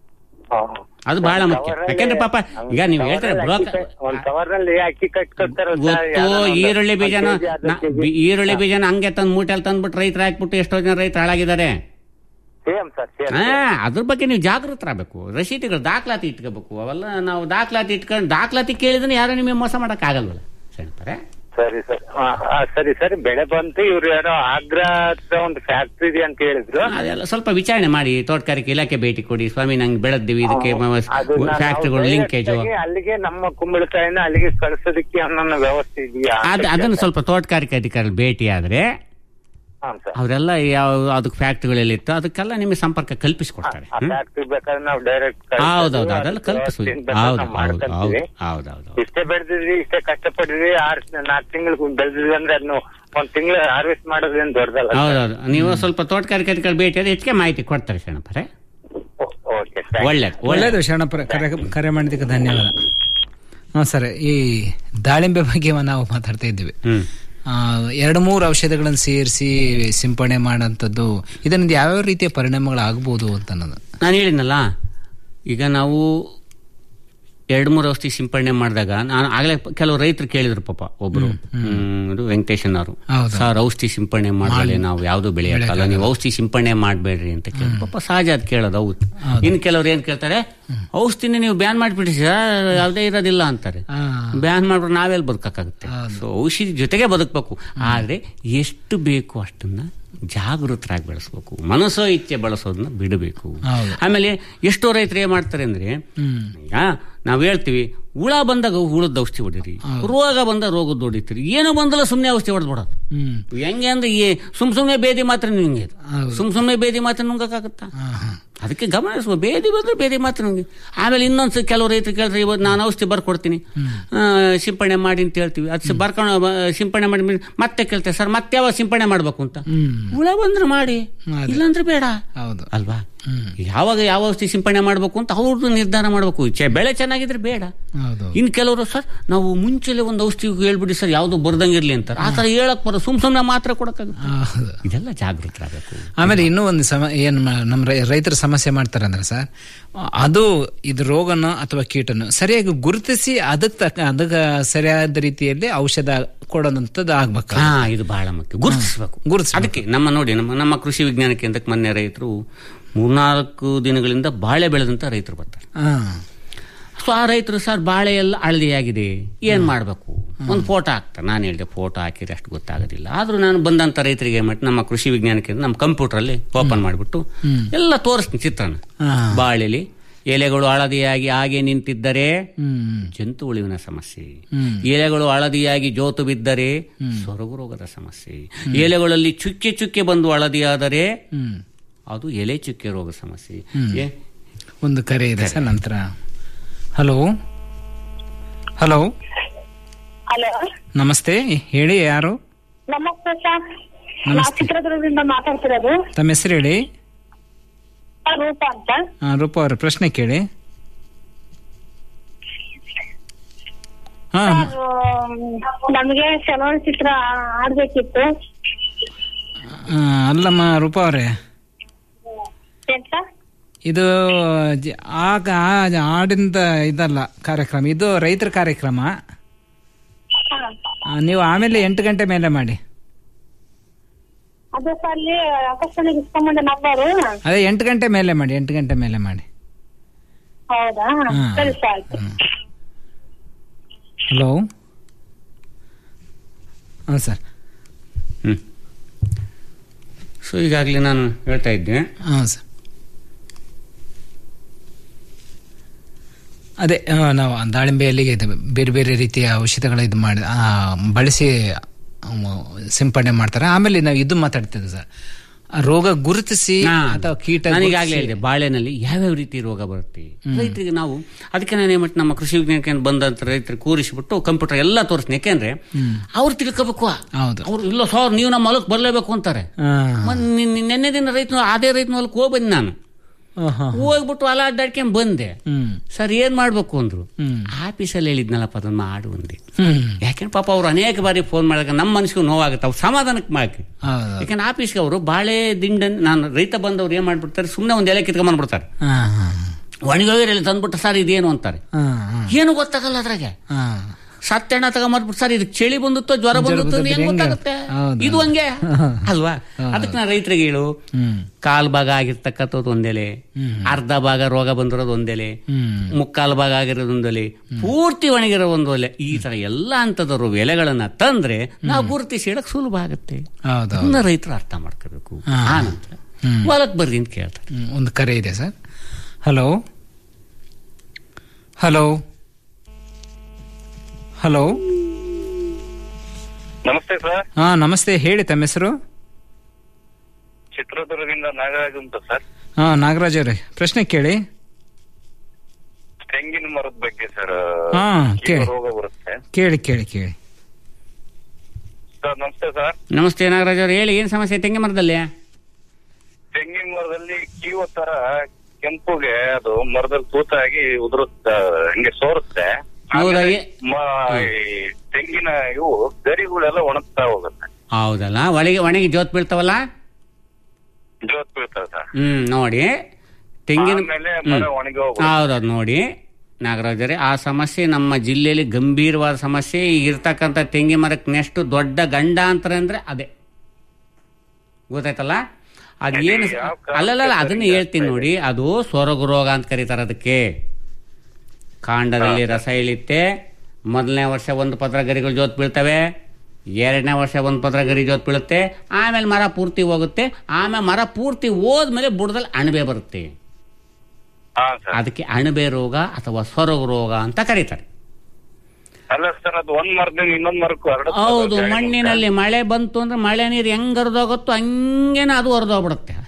ಅದು ಬಹಳ ಮುಖ್ಯ ಯಾಕಂದ್ರೆ ಪಾಪ ಈಗ ನೀವು ಹೇಳ್ತಾರೆ ಬ್ರೋಕರ್ ಒಂದ್ ಕವರ್ ನಲ್ಲಿ ಅಕ್ಕಿ ಕಟ್ಕೊಡ್ತಾರಲ್ಲ ಗೊತ್ತು ಈರುಳ್ಳಿ ಬೀಜನ ನಾ- ಬಿ- ಈರುಳ್ಳಿ ಬೀಜನ ಹಂಗೆ ತಂದು ಮೂಟೆಲ್ ತಂದ್ಬಿಟ್ಟು ರೈತರು ಹಾಕ್ಬಿಟ್ಟು ಎಷ್ಟೋ ಜನ ರೈತರು ಹಾಳಾಗಿದ್ದಾರೆ ಸೇಮ್ ಸರ್ ಸೇಮ್ ಹಾ ಅದ್ರ ಬಗ್ಗೆ ನೀವು ಜಾಗೃತರಾಗಬೇಕು ರಸೀತಿಗಳು ದಾಖಲಾತಿ ಇಟ್ಕೋಬೇಕು ಅವೆಲ್ಲ ನಾವು ದಾಖಲಾತಿ ಇಟ್ಕೊಂಡು ದಾಖಲಾತಿ ಕೇಳಿದ್ರೆ ಯಾರು ನಿಮಗೆ ಮೋಸ ಮಾಡಕ್ ಆಗಲ್ವಲ್ಲ ಸರಿಪರೆ ಸರಿ ಸರ್ ಆ, ಆ, ಸರಿ ಸರಿ ಬೆಳೆ ಬಂತು ಇವ್ರು ಯಾರೋ ಆಗ್ರಾ ಹತ್ರ ಒಂದು ಫ್ಯಾಕ್ಟ್ರಿ ಇದೆ ಅಂತ ಹೇಳಿದ್ರು ಅದೆಲ್ಲ ಸ್ವಲ್ಪ ವಿಚಾರಣೆ ಮಾಡಿ ತೋಟಗಾರಿಕೆ ಇಲಾಖೆ ಭೇಟಿ ಕೊಡಿ ಸ್ವಾಮಿ ನಂಗೆ ಬೆಳೆದಿವಿ ಇದಕ್ಕೆ ಅದನ್ನ ನಾವು ಫ್ಯಾಕ್ಟ್ರಿಗಳು direct ಲಿಂಕೇಜು ಆಗಿ ಅಲ್ಲಿಗೆ ನಮ್ಮ ಕುಂಬಳಕಾಯಿನ ಅಲ್ಲಿಗೆ ಕಳ್ಸೋದಕ್ಕೆ ಅನ್ನೋ ವ್ಯವಸ್ಥೆ ಇದೆಯಾ ಅಂತ ಅದ್ ಅದನ್ನು ಸ್ವಲ್ಪ ತೋಟಗಾರಿಕೆ ಅಧಿಕಾರಿ ಭೇಟಿ ಆದ್ರೆ ಹಾಂ ಸರ್ ಅವರೆಲ್ಲ ಯಾವ ಅದಕ್ಕೆ ಫ್ಯಾಕ್ಟ್ರಿಗಳಲ್ಲಿತ್ತು ಅದಕ್ಕೆಲ್ಲ ನಿಮಗೆ ಸಂಪರ್ಕ ಕಲ್ಪಿಸಿಕೊಡ್ತಾರೆ ಆ ಫ್ಯಾಕ್ಟ್ರಿ ಬೇಕಾದ್ರೆ ನಾವು ಡೈರೆಕ್ಟ್ ಹೌದೌದು ಅದೆಲ್ಲ ಕಲ್ಪಿಸುವುದು ಹೌದು ಹೌದು ಹೌದು ಹೌದು ಹೌದು ಇಷ್ಟೇ ಬೆಳೆದಿದ್ವಿ ಇಷ್ಟೇ ಕಷ್ಟಪಟ್ಟಿದ್ವಿ ಆರ್ ನಾಲ್ಕು ತಿಂಗಳು ಬೆಳೆದಿದ್ವಿ ಅಂದ್ರೆ ಅದನ್ನು ಒಂದ್ ತಿಂಗಳು ಹಾರ್ವೆಸ್ಟ್ ಮಾಡೋದೇನು ದೊಡ್ಡದಲ್ಲ ಹೌದೌದು ನೀವು ಸ್ವಲ್ಪ ತೋಟಗಾರಿಕೆ ಅಧಿಕಾರಿ ಭೇಟಿ ಆದ್ರೆ ಹೆಚ್ಚಿಗೆ ಮಾಹಿತಿ ಕೊಡ್ತಾರೆ ಶರಣಪ್ಪರೇ ಒಳ್ಳೆ ಒಳ್ಳೇದು ಶರಣಪ್ಪ ಕರೆ ಕರೆ ಮಾಡಿದ್ದಕ್ಕೆ ಧನ್ಯವಾದ ಹಾಂ ಸರ್ ಈ ದಾಳಿಂಬೆ ಬಗ್ಗೆ ನಾವು ಮಾತಾಡ್ತಾ ಇದ್ದೀವಿ ಆ, ಎರಡು ಮೂರು ಔಷಧಿಗಳನ್ನು ಸೇರಿಸಿ ಸಿಂಪಡಣೆ ಮಾಡೋಂಥದ್ದು ಇದರಿಂದ ಯಾವ್ಯಾವ ರೀತಿಯ ಪರಿಣಾಮಗಳು ಆಗ್ಬೋದು ಅಂತ ಅನ್ನೋದು ನಾನು ಹೇಳಿದ್ನಲ್ಲ ಈಗ ನಾವು ಎರಡು ಮೂರು ಔಷಧಿ ಸಿಂಪಡಣೆ ಮಾಡಿದಾಗ ನಾನು ಆಗಲೇ ಕೆಲವು ರೈತರು ಕೇಳಿದ್ರು ಪಾಪ ಒಬ್ರು ಹ್ಮ್, ಇದು ವೆಂಕಟೇಶನ್ ಅವರು ಹೌದು. ಸರ್ ಔಷಧಿ ಸಿಂಪಡಣೆ ಮಾಡಲಿ ನಾವು ಯಾವ್ದು ಬೆಳೆಯಕ್ಕಲ್ಲ ನೀವು ಔಷಧಿ ಸಿಂಪಡಣೆ ಮಾಡಬೇಡ್ರಿ ಅಂತ ಕೇಳಿ ಪಾಪ ಸಹಜ ಅದು ಕೇಳೋದು ಹೌದು ಇನ್ನು ಕೆಲವ್ರು ಏನ್ ಕೇಳ್ತಾರೆ ಔಷಧಿನ ನೀವು ಬ್ಯಾನ್ ಮಾಡಿಬಿಟ್ರಿ ಸರ್ ಯಾವುದೇ ಇರೋದಿಲ್ಲ ಅಂತಾರೆ ಬ್ಯಾನ್ ಮಾಡ್ಬಿಟ್ರೆ ನಾವೆಲ್ಲಿ ಬದುಕಕ್ಕಾಗುತ್ತೆ ಸೊ ಔಷಧಿ ಜೊತೆಗೆ ಬದುಕಬೇಕು ಆದ್ರೆ ಎಷ್ಟು ಬೇಕು ಅಷ್ಟನ್ನ ಜಾಗೃತರಾಗಿ ಬೆಳೆಸ್ಬೇಕು ಮನಸ್ಸೋ ಇಚ್ಛೆ ಬಳಸೋದನ್ನ ಬಿಡಬೇಕು ಹೌದು. ಆಮೇಲೆ ಎಷ್ಟೋ ರೈತರು ಏನ್ ಮಾಡ್ತಾರೆ ಅಂದ್ರೆ ಈಗ ನಾವ್ ಹೇಳ್ತೀವಿ ಹುಳ ಬಂದಾಗ ಹುಳದ ಔಷಧಿ ಹೊಡೀರಿ ರೋಗ ಬಂದಾಗ ರೋಗದ ಹೊಡಿತೀರಿ ಏನು ಬಂದಲ್ಲ ಸುಮ್ನೆ ಔಷಧಿ ಹೊಡೆದ್ಬಿಡೋದು ಹ್ಮ್ ಹೆಂಗೆ ಅಂದ್ರೆ ಈ ಸುಮ್ ಸುಮ್ನೆ ಬೇದಿ ಮಾತ್ರ ನಿಂಗೆ ಸುಮ್ ಸುಮ್ನೆ ಬೇದಿ ಮಾತ್ರ ನುಂಗಕ್ಕಾಗತ್ತಾ ಅದಕ್ಕೆ ಗಮನಿಸುವ ಬೇದಿ ಬಂದ್ರೆ ಬೇದಿ ಮಾತ್ರ ನುಂಗಿ ಆಮೇಲೆ ಇನ್ನೊಂದ್ಸ ಕೆಲವು ರೈತರು ಕೇಳ್ತಾರೆ ಇವತ್ತು ನಾನು ಔಷಧಿ ಬರ್ಕೊಡ್ತೀನಿ ಆ, ಸಿಂಪಡಣೆ ಮಾಡಿ ಅಂತ ಹೇಳ್ತೀವಿ ಅದು ಬರ್ಕೊಂಡು ಬ- ಸಿಂಪಡಣೆ ಮಾಡಿ ಮೇಲೆ ಮತ್ತೆ ಕೇಳ್ತಾರೆ ಸರ್ ಮತ್ತೆ ಯಾವಾಗ ಸಿಂಪಡಣೆ ಮಾಡ್ಬೇಕು ಅಂತ ಹುಳ ಬಂದ್ರೆ ಮಾಡಿ ಇಲ್ಲಾಂದ್ರೆ ಬೇಡ ಹೌದು ಅಲ್ವಾ ಯಾವಾಗ ಯಾವ ಔಷಧಿ ಸಿಂಪಡಣೆ ಮಾಡ್ಬೇಕು ಅಂತ ಅವ್ರದ್ದು ನಿರ್ಧಾರ ಮಾಡ್ಬೇಕು ಚೆ- ಬೆಳೆ ಚೆನ್ನಾಗಿದ್ರೆ ಬೇಡ ಹೌದು ಇನ್ ಕೆಲವರು ಸರ್ ನಾವು ಮುಂಚೆಲೆ ಒಂದು ಔಷಧಿ ಹೇಳ್ಬಿಡಿ ಸರ್ ಯಾವ್ದು ಬರ್ದಂಗಿರ್ಲಿ ಅಂತಾರೆ ಆ ತರ ಹೇಳಕ್ ಬರೋ ಸುಮ್ ಸುಮ್ನೆ ಮಾತ್ರ ಕೊಡಕ್ಕಾಗುತ್ತೆ ಹೌದು. ಇದೆಲ್ಲ ಜಾಗೃತರಾಗಬೇಕು ಆಮೇಲೆ ಇನ್ನೂ ಒಂದು ಸಮ ಏನು ನಮ್ಮ ರೈ- ರೈತರು ಸಮಸ್ಯೆ ಮಾಡ್ತಾರೆ ಅಂದ್ರೆ ಸರ್ ಅದು ಇದು ರೋಗನ ಅಥವಾ ಕೀಟನ ಸರಿಯಾಗಿ ಗುರುತಿಸಿ ಅದಕ್ಕೆ ತಕ್ಕ ಅದಕ್ಕೆ ಸರಿಯಾದ ರೀತಿಯಲ್ಲಿ ಔಷಧ ಕೊಡೋದಂಥದ್ದು ಆಗ್ಬೇಕು ಹಾ ಇದು ಬಹಳ ಮುಖ್ಯ ಗುರುತಿಸಬೇಕು ಅದಕ್ಕೆ ನಮ್ಮ ನೋಡಿ ನಮ್ಮ ನಮ್ಮ ಕೃಷಿ ವಿಜ್ಞಾನ ಕೇಂದ್ರಕ್ಕೆ ಮೊನ್ನೆ ರೈತರು ಮೂರ್ನಾಲ್ಕು ದಿನಗಳಿಂದ ಬಾಳೆ ಬೆಳೆದಂತ ರೈತರು ಬರ್ತಾರೆ ಹಾ ಸೊ ಆ ರೈತರು ಸರ್ ಬಾಳೆ ಎಲ್ಲ ಹಳದಿಯಾಗಿದೆ ಏನ್ ಮಾಡ್ಬೇಕು ಒಂದು ಫೋಟೋ ಹಾಕ್ತಾರೆ ನಾನು ಹೇಳಿದೆ ಫೋಟೋ ಹಾಕಿದ್ರೆ ಅಷ್ಟು ಗೊತ್ತಾಗೋದಿಲ್ಲ ಆದ್ರೂ ನಾನು ಬಂದಂತ ರೈತರಿಗೆ ಏನ್ ಮಾಡ್ತೀನಿ ನಮ್ಮ ಕೃಷಿ ವಿಜ್ಞಾನ ಕೇಂದ್ರ ನಮ್ಮ ಕಂಪ್ಯೂಟರ್ ಅಲ್ಲಿ ಓಪನ್ ಮಾಡಿಬಿಟ್ಟು ಎಲ್ಲ ತೋರಿಸ್ತೀನಿ ಚಿತ್ರಣ ಬಾಳೆಲಿ ಎಲೆಗಳು ಹಳದಿಯಾಗಿ ಹಾಗೆ ನಿಂತಿದ್ದರೆ ಜಂತು ಉಳಿವಿನ ಸಮಸ್ಯೆ ಎಲೆಗಳು ಹಳದಿಯಾಗಿ ಜೋತು ಬಿದ್ದರೆ ಸೊರಗು ರೋಗದ ಸಮಸ್ಯೆ ಎಲೆಗಳಲ್ಲಿ ಚುಕ್ಕೆ ಚುಕ್ಕೆ ಬಂದು ಹಳದಿಯಾದರೆ ಅದು ಎಲೆ ಚುಕ್ಕೆ ರೋಗ ಸಮಸ್ಯೆ ಏ- ಒಂದು ಕರೆ ಇದೆ ಸರ್ ನಂತರ ಹಲೋ ಹಲೋ ಹಲೋ ನಮಸ್ತೆ ಹೇಳಿ ಯಾರು ನಮಸ್ತೆ ಸರ್ ನಾವು ನಮಸ್ತೆ. ಚಿತ್ರದುರ್ಗದಿಂದ ಮಾತಾಡ್ತಿರೋದು ತಮ್ಮ ಹೆಸರು ಹೇಳಿ ಸರ್, ರೂಪ ಅಂತ ಆ, ರೂಪ ಅವ್ರ ಪ್ರಶ್ನೆ ಕೇಳಿ ಹಾ ಸರ್, ನಮಗೆ ಚಲನಚಿತ್ರ ಆಡ್ಬೇಕಿತ್ತು ಆ, ಅಲ್ಲಮ್ಮ ರೂಪ ಅವರೇ ಏನ್ ಸರ್ ಇದು ಜ- ಆಗ ಆ ಹಾಡಿಂದ ಇದಲ್ಲ ಕಾರ್ಯಕ್ರಮ ಇದು ರೈತರ ಕಾರ್ಯಕ್ರಮ ಆ, ನೀವು ಆಮೇಲೆ ಎಂಟು ಗಂಟೆ ಮೇಲೆ ಮಾಡಿ ಅದೇ ಸರ್ ಅಲ್ಲಿ ಆಕಾಶವಾಣಿಗೆ ಇಸ್ಕೊಂಬಂದ ನಂಬರು ಅದೇ ಎಂಟು ಗಂಟೆ ಮೇಲೆ ಮಾಡಿ ಎಂಟು ಗಂಟೆ ಮೇಲೆ ಮಾಡಿ ಹೌದಾ ಹಾ. ಸರಿ ಸರ್ ಆಯ್ತು ಹಲೋ ಹಾಂ ಸರ್ ಸೊ ಈಗಾಗಲೇ ನಾನು ಹೇಳ್ತಾ ಇದ್ದೆ ಹಾಂ ಸರ್ ಅದೇ ಆ, ನಾವು ದಾಳಿಂಬೆಯಲ್ಲಿ ಇದು ಬೇರೆ ಬೇರೆ ರೀತಿಯ ಔಷಧಗಳ ಇದು ಮಾಡಿ ಆ, ಬಳಸಿ ಆ, ಸಿಂಪಡಣೆ ಮಾಡ್ತಾರೆ ಆಮೇಲೆ ನಾವು ಇದು ಮಾತಾಡ್ತಿದ್ದೆ ಸರ್ ಆ ರೋಗ ಗುರುತಿಸಿ ಅಥವಾ ಕೀಟ ನಾನೀಗಾಗಲೇ ಗುರುತಿಸಿ- ಹೇಳಿದೆ ಬಾಳೆನಲ್ಲಿ ಯಾವ್ಯಾವ ರೀತಿ ರೋಗ ಬರುತ್ತೆ ರೈತರಿಗೆ ನಾವು ಅದಕ್ಕೆ ನಾನು ಏನ್ ನಮ್ಮ ಕೃಷಿ ವಿಜ್ಞಾನಕ್ಕೆ ಬಂದಂತ ರೈತರು ಕೂರಿಸಿಬಿಟ್ಟು ಕಂಪ್ಯೂಟರ್ ಎಲ್ಲ ತೋರಿಸ್ತೀನಿ ಯಾಕೆಂದ್ರೆ ಅವ್ರು ತಿಳ್ಕೋಬೇಕು ಹೌದು ಅವ್ರು ಇಲ್ಲ ಸರ್ ನೀವು ನಮ್ಮ ಹೊಲಕ್ಕೆ ಬರ್ಲೇಬೇಕು ಅಂತಾರೆ ಹಾ. ಮತ್ತ್ ನಿನ್- ನಿನ್- ನೆನ್ನೆ ದಿನ ರೈತನ ಅದೇ ರೈತನ ಹೊಲಕ್ಕೆ ಹೋಗಿ ಬಂದೆ ನಾನು ಆಹಾ. ಹೋಗ್ಬಿಟ್ಟು ಹೊಲ ಅಡ್ಡಾಡ್ಕೊಂಡ್ ಬಂದೆ ಹ್ಮ್ ಸರ್ ಏನ್ ಮಾಡ್ಬೇಕು ಅಂದ್ರು ಹ್ಮ್ ಆಫೀಸಲ್ಲಿ ಹೇಳಿದ್ನಲ್ಲಪ್ಪ ಅದನ್ನ ಮಾಡು ಅಂದೆ ಹ್ಮ್ ಯಾಕೆಂದ್ರೆ ಪಾಪ ಅವ್ರು ಅನೇಕ ಬಾರಿ ಫೋನ್ ಮಾಡಿದಾಗ ನಮ್ಮ ಮನಸ್ಸಿಗೂ ನೋವಾಗುತ್ತೆ ಅವ್ರು ಸಮಾಧಾನಕ್ಕೆ ಮಾಡಿ ಹೌದು ಯಾಕಂದ್ರೆ ಆಫೀಸ್ಗೆ ಅವರು ಬಾಳೆ ದಿಂಡನ್ ನಾನು ರೈತ ಬಂದವ್ರು ಏನ್ ಮಾಡ್ಬಿಡ್ತಾರೆ ಸುಮ್ಮನೆ ಒಂದು ಎಲೆ ಕಿತ್ಕೊಂಡ್ಬಂದ್ಬಿಡ್ತಾರೆ ಹಾ ಹಾ ಒಣಗೋಗಿರಲಿ ತಂದ್ಬಿಟ್ಟು ಸರ್ ಇದೇನು ಅಂತಾರೆ ಹಾ ಹಾ ಏನು ಗೊತ್ತಾಗಲ್ಲ ಅದ್ರಾಗೆ ಹಾ ಸತ್ತೆಣ್ಣ ತಗೊಂಬರ್ಬಿಟ್ಟು ಸರ್ ಇದಕ್ಕೆ ಚಳಿ ಬಂದುತ್ತೋ ಜ್ವರ ಬಂದುತ್ತೋ ಬಂದಿದ್ರೆ ಏನ್ ಹೆಂಗೆ? ಗೊತ್ತಾಗುತ್ತೆ ಹೌದು. ಇದು ಹಂಗೆ ಅಲ್ವಾ ಅದಕ್ಕೆ ನಾನು ರೈತರಿಗೆ ಹೇಳು ಹ್ಮ್ ಕಾಲ್ ಭಾಗ ಆಗಿರ್ತಕ್ಕಂಥದ್ದು ಒಂದೆಲೆ ಹ್ಮ್. ಅರ್ಧ ಭಾಗ ರೋಗ ಬಂದಿರೋದು ಒಂದೆಲೆ ಹ್ಮ್ ಮುಕ್ಕಾಲು ಭಾಗ ಆಗಿರೋದು ಒಂದೆಲೆ ಪೂರ್ತಿ ಒಣಗಿರೋ ಒಂದು ಒಲೆ ಈ ತರ ಎಲ್ಲ ಅಂತದವರು ಎಲೆಗಳನ್ನ ತಂದ್ರೆ ನಾವು ಗುರುತಿಸಿ ಹೇಳಕ್ ಸುಲಭ ಆಗುತ್ತೆ ಹೌದು ಅದನ್ನ ರೈತರು ಅರ್ಥ ಮಾಡ್ಕೋಬೇಕು ಹಾ. ಆ ನಂತರ ಹ್ಮ್. ಹೊಲಕ್ ಬರ್ರಿ ಅಂತ ಕೇಳ್ತಾರೆ ಹ್ಮ್, ಒಂದು ಕರೆ ಇದೆ ಸರ್ ಹಲೋ ಹಲೋ ಹಲೋ ನಮಸ್ತೆ ಸರ್ ಹಾ ನಮಸ್ತೆ ಹೇಳಿ ತಮ್ಮ ಹೆಸರು ಚಿತ್ರದುರ್ಗದಿಂದ ನಾಗರಾಜ್ ಅಂತ ಸರ್ ಹಾ ನಾಗರಾಜ್ ಅವರೇ ಪ್ರಶ್ನೆ ಕೇಳಿ ತೆಂಗಿನ ಮರದ ಬಗ್ಗೆ ಸರ್ ಹಾ, ಕೇಳಿ. ರೋಗ ಬರುತ್ತೆ ಕೇಳಿ ಕೇಳಿ ಕೇಳಿ ಸರ್ ನಮಸ್ತೆ ಸರ್ ನಮಸ್ತೆ ನಾಗರಾಜ್ ಅವ್ರು ಹೇಳಿ ಏನ್ ಸಮಸ್ಯೆ ತೆಂಗಿನ ಮರದಲ್ಲಿ ತೆಂಗಿನ ಮರದಲ್ಲಿ ಕೀವೋ ತರ ಕೆಂಪುಗೆ ಅದು ಮರದಲ್ಲಿ ತೂತಾಗಿ ಉದುರುತ್ತ ಹಂಗೆ ಸೋರುತ್ತೆ ಹೌದಾ? ಆಮೇಲೆ ಮ- ಈ ತೆಂಗಿನ ಇವು ಗರಿಗಳೆಲ್ಲ ಒಣಗ್ತಾ ಹೋಗುತ್ತೆ ಹೌದಲ್ಲ ಒಳಗೆ ಒಣಗಿ ಜೋತ್ ಬೀಳ್ತಾವಲ್ಲ ಜೋತ್ ಬೀಳ್ತದೆ ಸರ್ ಹ್ಮ್ ನೋಡಿ ತೆಂಗಿನ ಆಮೇಲೆ ಮರ ಹ್ಮ್. ಒಣಗಿ ಹೋಗುತ್ತೆ ಹೌದೌದು ನೋಡಿ ನಾಗರಾಜರೇ ಆ ಸಮಸ್ಯೆ ನಮ್ಮ ಜಿಲ್ಲೆಯಲ್ಲಿ ಗಂಭೀರವಾದ ಸಮಸ್ಯೆ ಈಗ ಇರ್ತಕ್ಕಂಥ ತೆಂಗಿ ಮರಕ್ಕೆ ನೆಕ್ಸ್ಟ್ ದೊಡ್ಡ ಗಂಡಾಂತರ ಅಂದ್ರೆ ಅದೇ ಗೊತ್ತಾಯ್ತಲ್ಲ ಅದೇನು ಅಲ್ಲಲ್ಲ ಅದನ್ನ ಹೇಳ್ತೀನಿ ನೋಡಿ ಅದು ಸೊರಗು ರೋಗ ಅಂತ ಕರೀತಾರೆ ಅದಕ್ಕೆ ಕಾಂಡದಲ್ಲಿ ರಸ ಇಳಿತೆ ಮೊದಲನೇ ವರ್ಷ ಒಂದು ಪತ್ರ ಗರಿಗಳು ಜೋತ್ ಬೀಳ್ತವೆ ಎರಡನೇ ವರ್ಷ ಒಂದು ಪತ್ರ ಗರಿ ಜೋತ್ ಬೀಳುತ್ತೆ ಆಮೇಲೆ ಮರ ಪೂರ್ತಿ ಹೋಗುತ್ತೆ ಆಮೇಲೆ ಮರ ಪೂರ್ತಿ ಹೋದ್ಮೇಲೆ ಬುಡದಲ್ಲಿ ಅಣಬೆ ಬರುತ್ತೆ ಹಾ ಸರ್ ಅದಕ್ಕೆ ಅಣಬೆ ರೋಗ ಅಥವಾ ಸೊರಗು ರೋಗ ಅಂತ ಕರೀತಾರೆ ಅಲ್ಲ ಸರ್ ಅದು ಒಂದ್ ಮರದಿಂದ ಇನ್ನೊಂದ್ ಮರಕ್ಕೂ ಹರಡುತ್ತೆ ಹೌದು ಮಣ್ಣಿನಲ್ಲಿ ಮಳೆ ಬಂತು ಅಂದ್ರೆ ಮಳೆ ನೀರು ಹೆಂಗ್ ಹರಿದೋಗುತ್ತೋ ಹಂಗೇನೆ ಅದು ಹರಿದೋಗ್ಬಿಡುತ್ತೆ